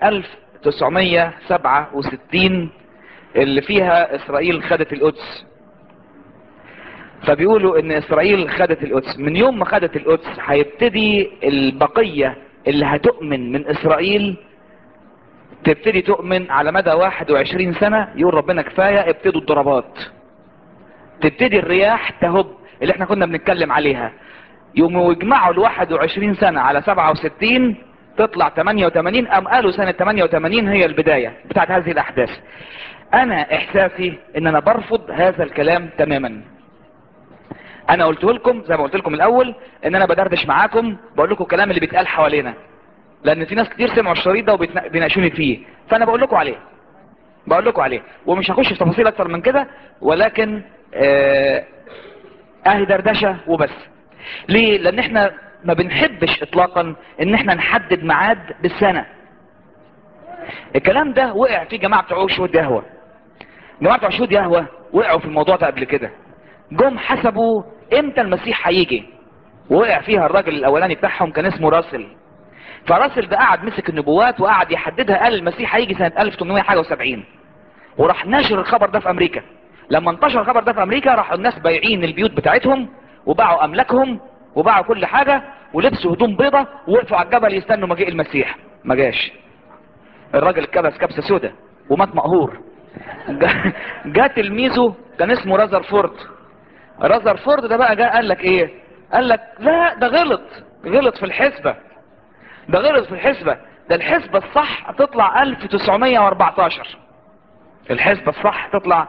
1967 اللي فيها اسرائيل خدت القدس فبيقولوا ان اسرائيل خدت القدس من يوم ما خدت القدس هيبتدي البقية اللي هتؤمن من اسرائيل تبتدي تؤمن على مدى 21 سنة يقول ربنا كفاية ابتدوا الضربات تبتدي الرياح تهب اللي احنا كنا بنتكلم عليها يوم يجمعوا ال 21 سنة على 67 تطلع 88 ام قالوا سنة 88 هي البداية بتاعت هذه الاحداث انا احساسي ان انا برفض هذا الكلام تماما انا قلت لكم زي ما قلت لكم الاول ان انا بدردش معاكم بقول لكم الكلام اللي بيتقال حوالينا لان في ناس كتير سمعوا الشريط ده وبيناقشوني فيه فانا بقول لكم عليه بقول لكم عليه ومش هخش في تفاصيل اكتر من كده ولكن آه، اهي دردشه وبس ليه لان احنا ما بنحبش اطلاقا ان احنا نحدد ميعاد بالسنه الكلام ده وقع فيه جماعه بتوع شهود يهوه جماعه بتوع شهود يهوه وقعوا في الموضوع ده قبل كده جم حسبوا امتى المسيح هيجي وقع فيها الراجل الاولاني بتاعهم كان اسمه راسل فراسل ده قعد مسك النبوات وقعد يحددها قال المسيح هيجي سنه 1870 وراح ناشر الخبر ده في امريكا لما انتشر الخبر ده في امريكا راحوا الناس بايعين البيوت بتاعتهم وباعوا املاكهم وباعوا كل حاجة ولبسوا هدوم بيضة ووقفوا على الجبل يستنوا مجيء المسيح ما جاش الراجل اتكبس كبسة سودة ومات مقهور جا- جا تلميذه كان اسمه رازرفورد رازرفورد ده بقى جاء قال لك ايه قال لك لا ده غلط غلط في الحسبة ده غلط في الحسبة ده الحسبة الصح تطلع 1914 الحسبة الصح تطلع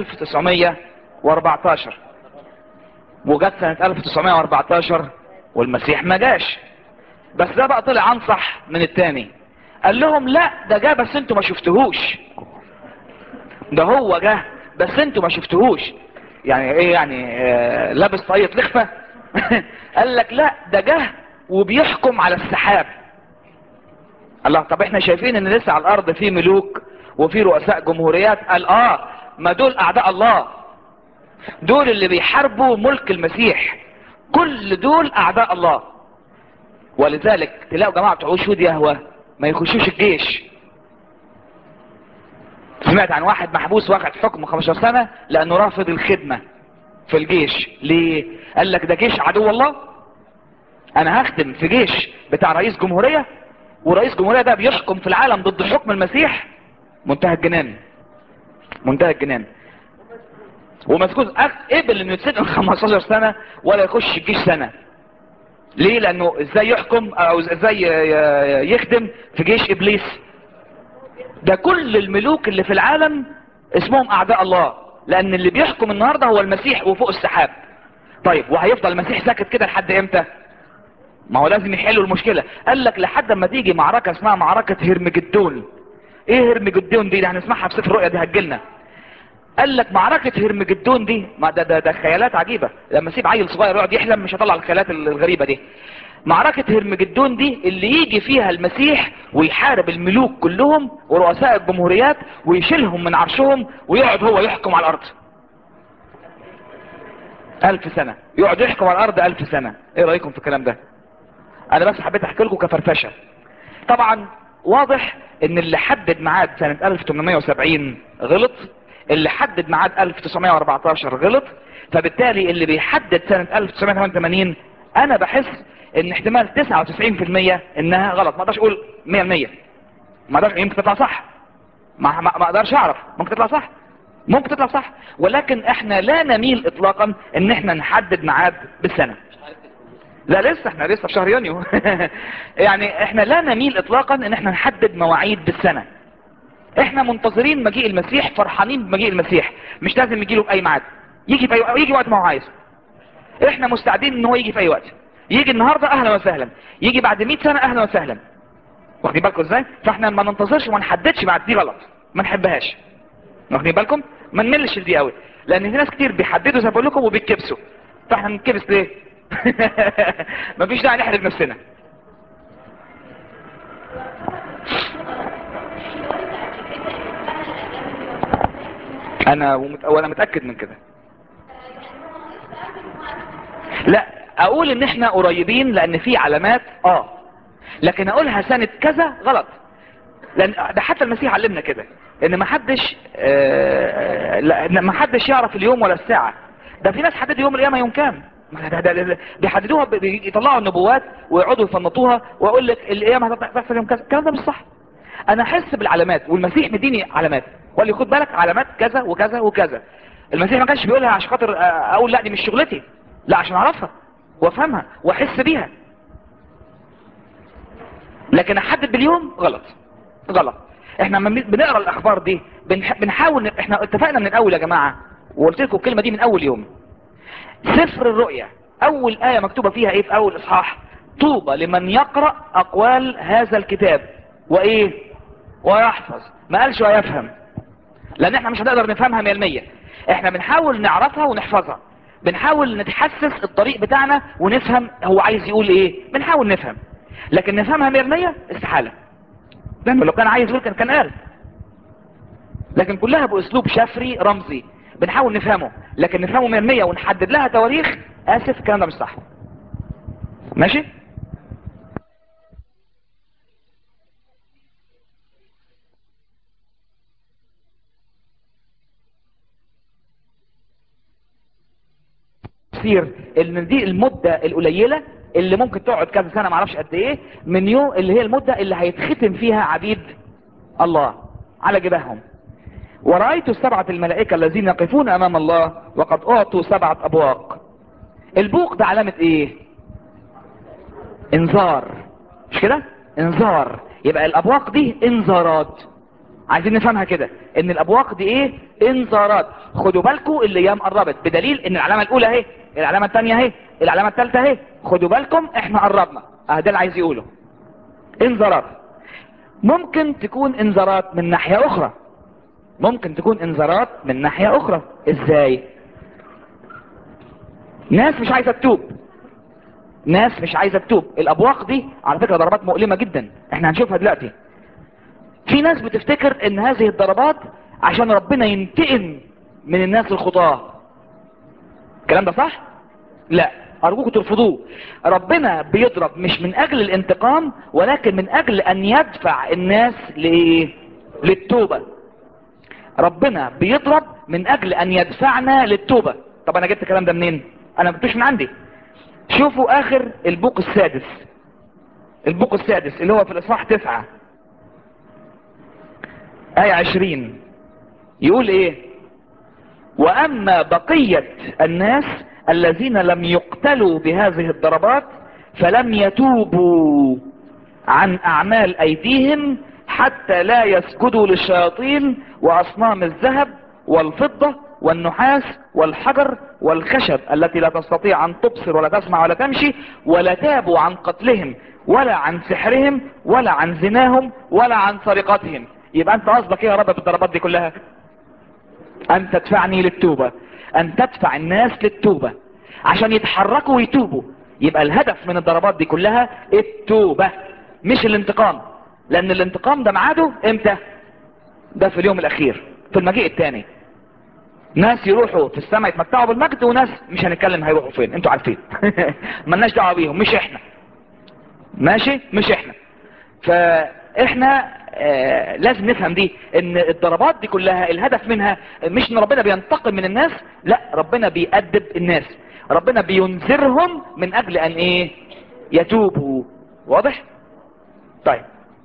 1914 وجت سنة 1914 والمسيح ما جاش بس ده بقى طلع انصح من التاني قال لهم لا ده جه بس انتوا ما شفتهوش ده هو جه بس انتوا ما شفتهوش يعني ايه يعني آه لابس طاقية لخفة قال لك لا ده جه وبيحكم على السحاب الله طب احنا شايفين ان لسه على الارض في ملوك وفي رؤساء جمهوريات قال اه ما دول اعداء الله دول اللي بيحاربوا ملك المسيح كل دول اعداء الله ولذلك تلاقوا جماعة بتوع شهود يهوه ما يخشوش الجيش سمعت عن واحد محبوس واخد حكم 15 سنة لانه رافض الخدمة في الجيش ليه قال لك ده جيش عدو الله انا هخدم في جيش بتاع رئيس جمهورية ورئيس جمهورية ده بيحكم في العالم ضد حكم المسيح منتهى الجنان منتهى الجنان ومسكوت أك- قبل انه يتسجن 15 سنة ولا يخش الجيش سنة ليه لانه ازاي يحكم او ازاي ي- ي- يخدم في جيش ابليس ده كل الملوك اللي في العالم اسمهم اعداء الله لان اللي بيحكم النهاردة هو المسيح وفوق السحاب طيب وهيفضل المسيح ساكت كده لحد امتى ما هو لازم يحلوا المشكلة قال لك لحد ما تيجي معركة اسمها معركة هرمجدون ايه هرمجدون دي, دي هنسمعها في سفر الرؤيا دي هتجيلنا قال لك معركة هرمجدون دي ما ده, ده, ده خيالات عجيبة لما اسيب عيل صغير يقعد يحلم مش هطلع الخيالات الغريبة دي معركة هرمجدون دي اللي يجي فيها المسيح ويحارب الملوك كلهم ورؤساء الجمهوريات ويشيلهم من عرشهم ويقعد هو يحكم على الارض الف سنة يقعد يحكم على الارض الف سنة ايه رأيكم في الكلام ده انا بس حبيت احكي لكم كفرفشة طبعا واضح ان اللي حدد ميعاد سنة 1870 غلط اللي حدد ميعاد 1914 غلط فبالتالي اللي بيحدد سنة 1988 انا بحس ان احتمال 99% انها غلط ما اقدرش اقول 100% ما اقدرش يمكن تطلع صح ما ما ما اقدرش اعرف ممكن تطلع صح ممكن تطلع صح ولكن احنا لا نميل اطلاقا ان احنا نحدد ميعاد بالسنه لا لسه احنا لسه في شهر يونيو يعني احنا لا نميل اطلاقا ان احنا نحدد مواعيد بالسنه احنا منتظرين مجيء المسيح فرحانين بمجيء المسيح مش لازم يجي له باي ميعاد يجي في أي... يجي وقت ما هو عايز احنا مستعدين ان هو يجي في اي وقت يجي النهارده اهلا وسهلا يجي بعد 100 سنه اهلا وسهلا واخدين بالكم ازاي فاحنا ما ننتظرش وما نحددش بعد دي غلط ما نحبهاش واخدين بالكم ما نملش دي قوي لان في ناس كتير بيحددوا زي ما بقول لكم وبيتكبسوا فاحنا نتكبس ليه مفيش داعي نحرج نفسنا انا ومت... وانا متاكد من كده لا اقول ان احنا قريبين لان في علامات اه لكن اقولها سنة كذا غلط لان ده حتى المسيح علمنا كده ان ما حدش آه لا إن ما حدش يعرف اليوم ولا الساعة ده في ناس حددوا يوم القيامة يوم كام ده ده ده بيحددوها بيطلعوا النبوات ويقعدوا يفنطوها ويقول لك القيامة هتحصل يوم كذا الكلام ده مش صح انا احس بالعلامات والمسيح مديني علامات وقال لي خد بالك علامات كذا وكذا وكذا المسيح ما كانش بيقولها عشان خاطر اقول لا دي مش شغلتي لا عشان اعرفها وافهمها واحس بيها لكن احدد باليوم غلط غلط احنا لما بنقرا الاخبار دي بنح... بنحاول احنا اتفقنا من الاول يا جماعه وقلت لكم الكلمه دي من اول يوم سفر الرؤيا اول ايه مكتوبه فيها ايه في اول اصحاح طوبى لمن يقرا اقوال هذا الكتاب وايه ويحفظ ما قالش ويفهم لان احنا مش هنقدر نفهمها 100% احنا بنحاول نعرفها ونحفظها بنحاول نتحسس الطريق بتاعنا ونفهم هو عايز يقول ايه بنحاول نفهم لكن نفهمها 100% استحالة لانه لو كان عايز يقول كان كان قال لكن كلها باسلوب شفري رمزي بنحاول نفهمه لكن نفهمه 100% ونحدد لها تواريخ اسف الكلام ده مش صح ماشي تفسير ان دي المدة القليلة اللي ممكن تقعد كذا سنة معرفش قد ايه من يوم اللي هي المدة اللي هيتختم فيها عبيد الله على جباههم ورأيت السبعة الملائكة الذين يقفون امام الله وقد اعطوا سبعة ابواق البوق ده علامة ايه انذار مش كده انذار يبقى الابواق دي انذارات عايزين نفهمها كده ان الابواق دي ايه انذارات خدوا بالكم الايام قربت بدليل ان العلامه الاولى اهي العلامه الثانيه اهي العلامه الثالثه اهي خدوا بالكم احنا قربنا اه ده اللي عايز يقوله انذارات ممكن تكون انذارات من ناحيه اخرى ممكن تكون انذارات من ناحيه اخرى ازاي ناس مش عايزه تتوب ناس مش عايزه تتوب الابواق دي على فكره ضربات مؤلمه جدا احنا هنشوفها دلوقتي في ناس بتفتكر ان هذه الضربات عشان ربنا ينتقم من الناس الخطاة الكلام ده صح لا ارجوكم ترفضوه ربنا بيضرب مش من اجل الانتقام ولكن من اجل ان يدفع الناس لايه للتوبة ربنا بيضرب من اجل ان يدفعنا للتوبة طب انا جبت الكلام ده منين انا ما جبتوش من عندي شوفوا اخر البوق السادس البوق السادس اللي هو في الاصحاح تسعة آية عشرين يقول ايه واما بقية الناس الذين لم يقتلوا بهذه الضربات فلم يتوبوا عن اعمال ايديهم حتى لا يسجدوا للشياطين واصنام الذهب والفضة والنحاس والحجر والخشب التي لا تستطيع ان تبصر ولا تسمع ولا تمشي ولا تابوا عن قتلهم ولا عن سحرهم ولا عن زناهم ولا عن سرقتهم يبقى انت قصدك ايه يا رب بالضربات دي كلها ان تدفعني للتوبة ان تدفع الناس للتوبة عشان يتحركوا ويتوبوا يبقى الهدف من الضربات دي كلها التوبة مش الانتقام لان الانتقام ده ميعاده امتى ده في اليوم الاخير في المجيء الثاني ناس يروحوا في السماء يتمتعوا بالمجد وناس مش هنتكلم هيروحوا فين انتوا عارفين ملناش دعوه بيهم مش احنا ماشي مش احنا فاحنا آه لازم نفهم دي ان الضربات دي كلها الهدف منها مش ان ربنا بينتقم من الناس لا ربنا بيأدب الناس ربنا بينذرهم من اجل ان ايه يتوبوا واضح طيب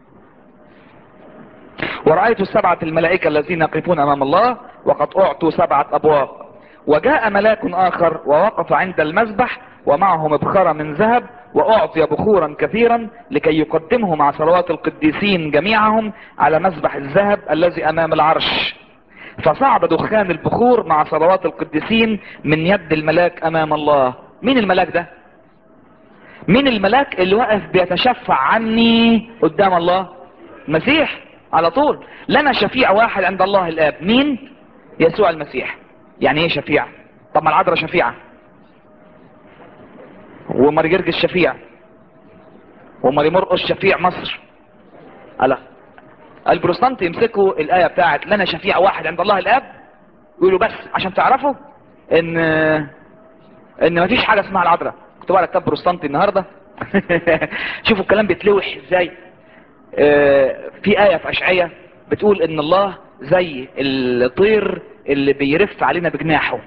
ورأيت السبعة الملائكة الذين يقفون أمام الله وقد أعطوا سبعة أبواب وجاء ملاك آخر ووقف عند المذبح ومعه مبخرة من ذهب وأعطي بخورا كثيرا لكي يقدمه مع صلوات القديسين جميعهم على مذبح الذهب الذي أمام العرش فصعد دخان البخور مع صلوات القديسين من يد الملاك أمام الله مين الملاك ده مين الملاك اللي واقف بيتشفع عني قدام الله المسيح على طول لنا شفيع واحد عند الله الآب مين يسوع المسيح يعني ايه شفيع طب ما العذراء شفيعة وماري جرجس شفيع وماري مرقس شفيع مصر ألا البروتستانت يمسكوا الآية بتاعت لنا شفيع واحد عند الله الآب يقولوا بس عشان تعرفوا ان ان مفيش حاجة اسمها العذراء كنت بقرا كتاب بروتستانتي النهاردة شوفوا الكلام بيتلوح ازاي آه، في آية في أشعية بتقول ان الله زي الطير اللي بيرف علينا بجناحه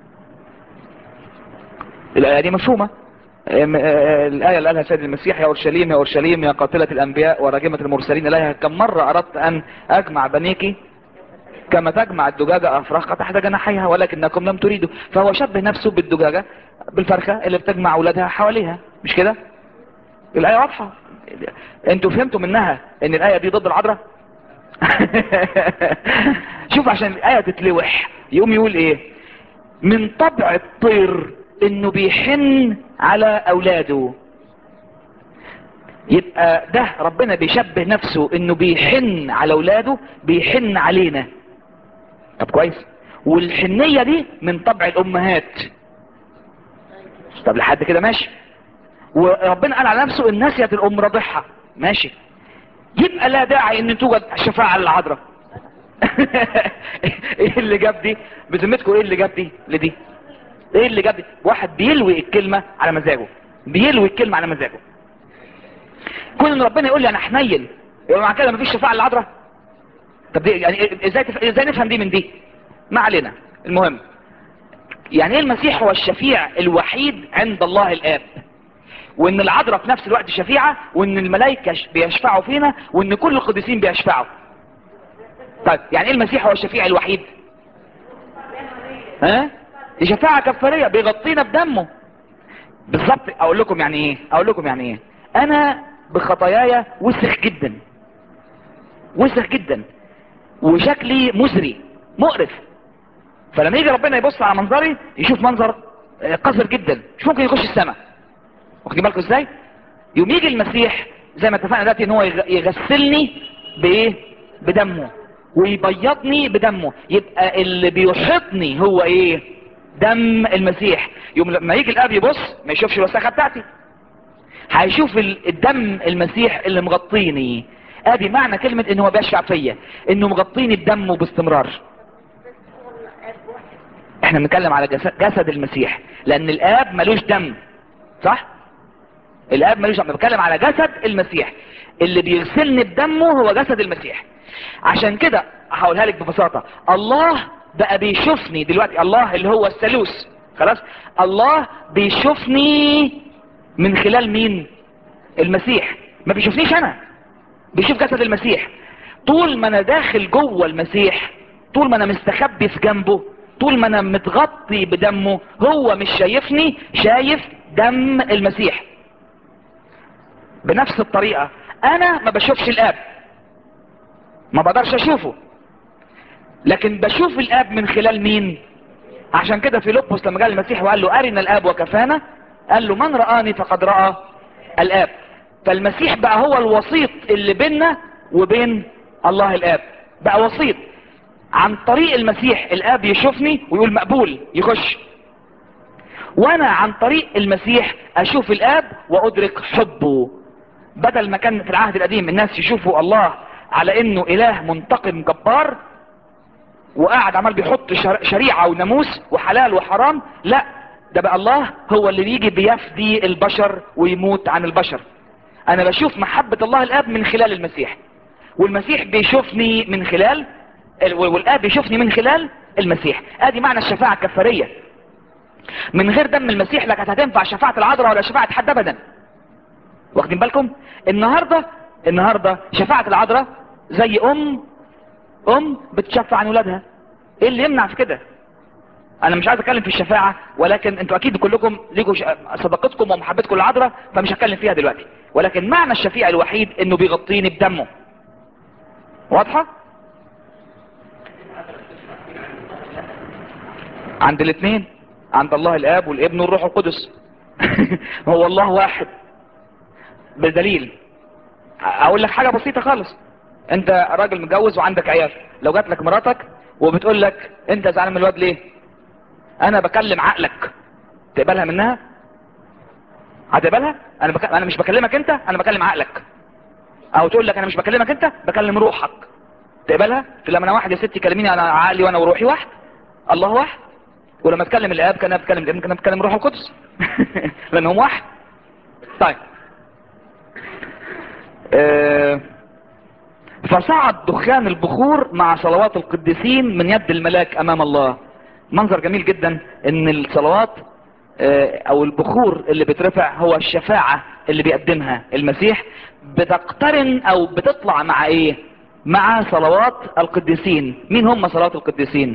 الآية دي مفهومة آم، آه، الآية اللي قالها سيد المسيح يا أورشليم يا أورشليم يا قاتلة الأنبياء وراجمة المرسلين إليها كم مرة أردت أن أجمع بنيك كما تجمع الدجاجة أفراخها تحت جناحيها ولكنكم لم تريدوا فهو شبه نفسه بالدجاجة بالفرخة اللي بتجمع أولادها حواليها مش كده الآية واضحة انتوا فهمتوا منها ان الآية دي ضد العذراء شوف عشان الآية تتلوح يقوم يقول ايه من طبع الطير انه بيحن على اولاده يبقى ده ربنا بيشبه نفسه انه بيحن على اولاده بيحن علينا طب كويس والحنية دي من طبع الامهات طب لحد كده ماشي وربنا قال على نفسه ان نسيت الام رضعها ماشي يبقى لا داعي ان توجد شفاعة للعذراء ايه اللي جاب دي بذمتكم ايه اللي جاب دي لدي ايه اللي جاب دي واحد بيلوي الكلمة على مزاجه بيلوي الكلمة على مزاجه كون ان ربنا يقول لي انا حنين يبقى مع كده مفيش شفاعة للعذراء طب دي يعني ازاي تف... ازاي نفهم دي من دي ما علينا المهم يعني ايه المسيح هو الشفيع الوحيد عند الله الاب وان العذراء في نفس الوقت شفيعة وان الملائكة بيشفعوا فينا وان كل القديسين بيشفعوا طيب يعني ايه المسيح هو الشفيع الوحيد ها دي شفاعة كفارية بيغطينا بدمه بالظبط اقول لكم يعني ايه اقول لكم يعني ايه انا بخطاياي وسخ جدا وسخ جدا وشكلي مزري مقرف فلما يجي ربنا يبص على منظري يشوف منظر آه، قذر جدا مش ممكن يخش السماء واخدين بالكم ازاي يوم يجي المسيح زي ما اتفقنا دلوقتي ان هو يغ- يغسلني بايه بدمه ويبيضني بدمه يبقى اللي بيحيطني هو ايه دم المسيح يوم لما يجي الاب يبص ما يشوفش الوساخه بتاعتي هيشوف ال- الدم المسيح اللي مغطيني ادي معنى كلمة ان هو بيشفع فيا انه مغطيني بدمه باستمرار احنا بنتكلم على جسد, جسد المسيح لان الاب ملوش دم صح الاب ملوش دم بتكلم على جسد المسيح اللي بيغسلني بدمه هو جسد المسيح عشان كده هقولها لك ببساطة الله بقى بيشوفني دلوقتي الله اللي هو الثالوث خلاص الله بيشوفني من خلال مين المسيح ما بيشوفنيش انا بيشوف جسد المسيح طول ما انا داخل جوه المسيح طول ما انا مستخبي في جنبه طول ما انا متغطي بدمه هو مش شايفني شايف دم المسيح بنفس الطريقة انا ما بشوفش الاب ما بقدرش اشوفه لكن بشوف الاب من خلال مين عشان كده فيلبس لما قال المسيح وقال له ارنا الاب وكفانا قال له من رآني فقد رأى الاب فالمسيح بقى هو الوسيط اللي بيننا وبين الله الاب بقى وسيط عن طريق المسيح الاب يشوفني ويقول مقبول يخش وانا عن طريق المسيح اشوف الاب وادرك حبه بدل ما كان في العهد القديم الناس يشوفوا الله على انه اله منتقم جبار وقاعد عمال بيحط شر- شريعة وناموس وحلال وحرام لا ده بقى الله هو اللي بيجي بيفدي البشر ويموت عن البشر انا بشوف محبة الله الاب من خلال المسيح والمسيح بيشوفني من خلال ال- والاب بيشوفني من خلال المسيح ادي معنى الشفاعة الكفارية من غير دم المسيح لا كانت هتنفع شفاعة العذراء ولا شفاعة حد ابدا واخدين بالكم النهاردة النهاردة شفاعة العذراء زي ام ام بتشفع عن ولادها ايه اللي يمنع في كده انا مش عايز اتكلم في الشفاعة ولكن انتوا اكيد كلكم ليكوا ش- صداقتكم ومحبتكم للعذراء فمش هتكلم فيها دلوقتي ولكن معنى الشفيع الوحيد انه بيغطيني بدمه واضحة عند الاثنين عند الله الاب والابن والروح القدس هو الله واحد بدليل اقول لك حاجة بسيطة خالص انت راجل متجوز وعندك عيال لو جات لك مراتك وبتقول لك انت زعلان من الواد ليه انا بكلم عقلك تقبلها منها هتقبلها انا بك... انا مش بكلمك انت انا بكلم عقلك او تقول لك انا مش بكلمك انت بكلم روحك تقبلها لما انا واحد يا ستي كلميني انا عقلي وانا وروحي واحد الله واحد ولما اتكلم الاب كان بتكلم الابن كان بتكلم الروح القدس لانهم واحد طيب آه، فصعد دخان البخور مع صلوات القديسين من يد الملاك امام الله منظر جميل جدا ان الصلوات آه، او البخور اللي بترفع هو الشفاعة اللي بيقدمها المسيح بتقترن او بتطلع مع ايه مع صلوات القديسين مين هم صلوات القديسين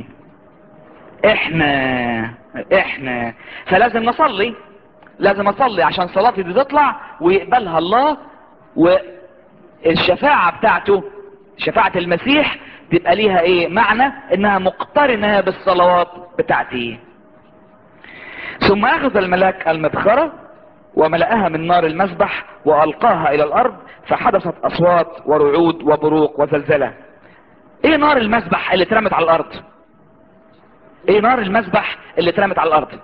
احنا احنا فلازم نصلي لازم اصلي عشان صلاتي دي تطلع ويقبلها الله والشفاعة بتاعته شفاعة المسيح تبقى ليها ايه معنى انها مقترنة بالصلوات بتاعتي ثم اخذ الملاك المبخرة وملأها من نار المسبح والقاها الى الارض فحدثت اصوات ورعود وبروق وزلزلة ايه نار المسبح اللي اترمت على الارض ايه نار المسبح اللي اترمت على الارض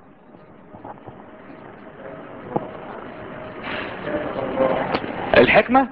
الحكمة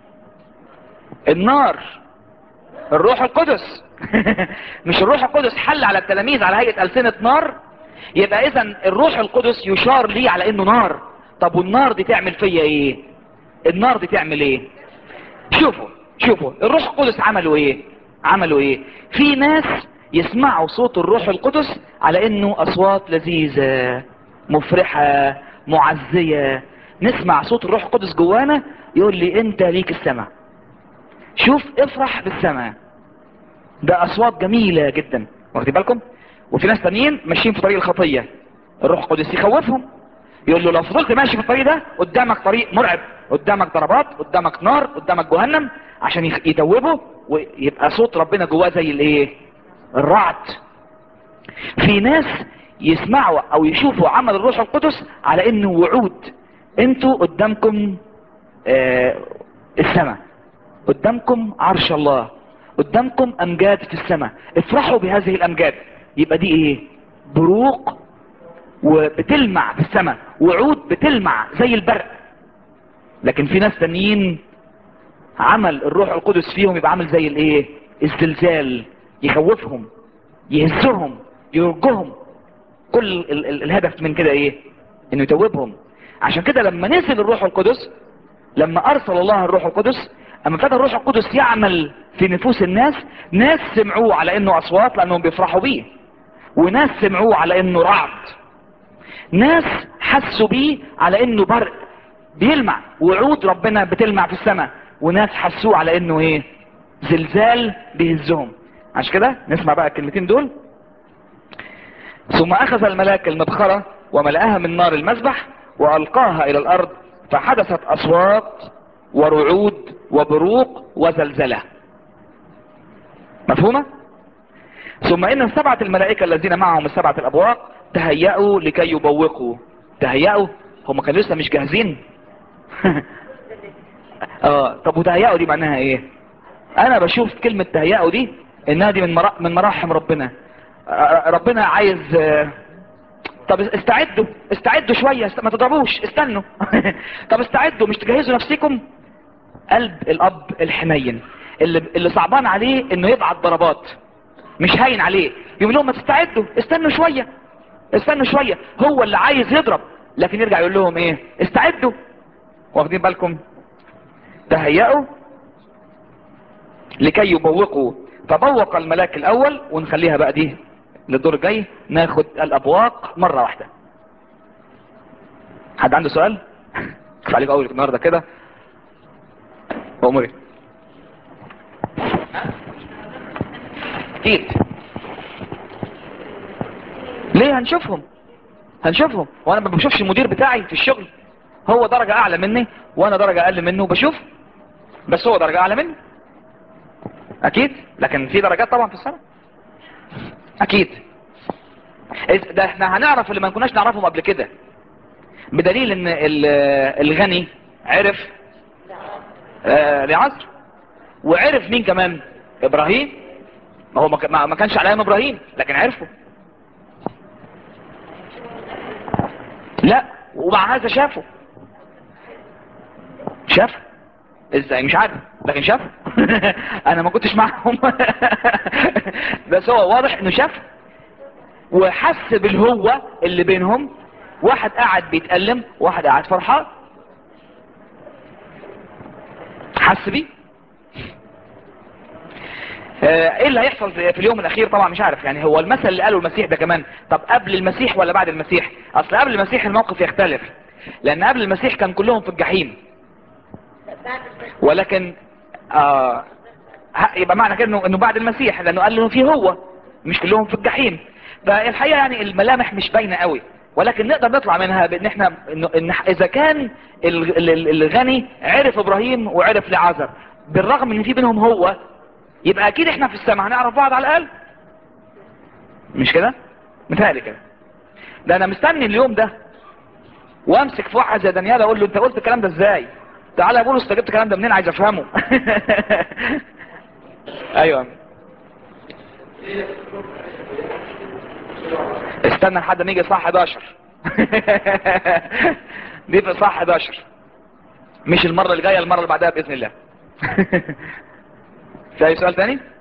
النار الروح القدس مش الروح القدس حل على التلاميذ على هيئة ألسنة نار يبقى اذا الروح القدس يشار لي على انه نار طب والنار دي تعمل فيا ايه النار دي تعمل ايه شوفوا شوفوا الروح القدس عملوا ايه عملوا ايه في ناس يسمعوا صوت الروح القدس على انه اصوات لذيذة مفرحة معزية نسمع صوت الروح القدس جوانا يقول لي انت ليك السماء شوف افرح بالسماء ده اصوات جميلة جدا واخدين بالكم وفي ناس تانيين ماشيين في طريق الخطية الروح القدس يخوفهم يقول له لو فضلت ماشي في الطريق ده قدامك طريق مرعب قدامك ضربات قدامك نار قدامك جهنم عشان يخ- يتوبه ويبقى صوت ربنا جواه زي الايه الرعد في ناس يسمعوا او يشوفوا عمل الروح القدس على انه وعود انتوا قدامكم آه السماء قدامكم عرش الله قدامكم امجاد في السماء افرحوا بهذه الامجاد يبقى دي ايه بروق وبتلمع في السماء وعود بتلمع زي البرق لكن في ناس تانيين عمل الروح القدس فيهم يبقى عامل زي الايه الزلزال يخوفهم يهزهم يرجهم كل ال ال الهدف من كده ايه انه يتوبهم عشان كده لما نزل الروح القدس لما ارسل الله الروح القدس اما ابتدى الروح القدس يعمل في نفوس الناس ناس سمعوه على انه اصوات لانهم بيفرحوا بيه وناس سمعوه على انه رعد ناس حسوا بيه على انه برق بيلمع وعود ربنا بتلمع في السماء وناس حسوه على انه ايه زلزال بيهزهم عشان كده نسمع بقى الكلمتين دول ثم اخذ الملاك المبخرة وملأها من نار المسبح والقاها الى الارض فحدثت اصوات ورعود وبروق وزلزلة مفهومة ثم ان السبعة الملائكة الذين معهم السبعة الابواق تهيأوا لكي يبوقوا تهيأوا هم كانوا لسه مش جاهزين اه طب وتهيأوا دي معناها ايه انا بشوف كلمة تهيأوا دي انها دي من مرا... من مراحم ربنا آه، ربنا عايز آه، طب استعدوا استعدوا شوية است... ما تضربوش استنوا طب استعدوا مش تجهزوا نفسكم قلب الاب الحنين اللي اللي صعبان عليه انه يبعت ضربات مش هين عليه يقول لهم ما تستعدوا استنوا شوية استنوا شوية هو اللي عايز يضرب لكن يرجع يقول لهم ايه استعدوا واخدين بالكم تهيأوا لكي يبوقوا فبوق الملاك الاول ونخليها بقى دي للدور الجاي ناخد الابواق مرة واحدة حد عنده سؤال كيف عليك اول النهارده كده امري اكيد ليه هنشوفهم هنشوفهم وانا ما بشوفش المدير بتاعي في الشغل هو درجة اعلى مني وانا درجة اقل منه بشوف بس هو درجة اعلى مني اكيد لكن في درجات طبعا في السنة اكيد إذ- ده احنا هنعرف اللي ما كناش نعرفهم قبل كده بدليل ان ال- الغني عرف آه لعصر وعرف مين كمان ابراهيم ما هو ما ك- ما ما كانش على ايام ابراهيم لكن عرفه لا ومع هذا شافه شاف ازاي مش عارف لكن شاف انا ما كنتش معهم بس هو واضح انه شاف وحس بالهوة اللي بينهم واحد قاعد بيتألم واحد قاعد فرحان حس بيه آه، ايه اللي هيحصل في في اليوم الاخير طبعا مش عارف يعني هو المثل اللي قاله المسيح ده كمان طب قبل المسيح ولا بعد المسيح اصل قبل المسيح الموقف يختلف لان قبل المسيح كان كلهم في الجحيم ولكن آه ه- يبقى معنى كده انه انه بعد المسيح لانه قال انه في هو مش كلهم في الجحيم فالحقيقه يعني الملامح مش باينه قوي ولكن نقدر نطلع منها بان احنا انه ان اذا كان ال- ال- ال- الغني عرف ابراهيم وعرف لعازر بالرغم ان في بينهم هو يبقى اكيد احنا في السماء هنعرف بعض على الاقل مش كده متهيألي كده ده انا مستني اليوم ده وامسك في واحد زي دانيال اقول له انت قلت الكلام ده ازاي تعالى يا بولس انت جبت الكلام ده منين عايز افهمه ايوه استنى لحد ما يجي صح 11 دي في صح 11 مش المرة اللي جاية المرة اللي بعدها بإذن الله في أي سؤال تاني؟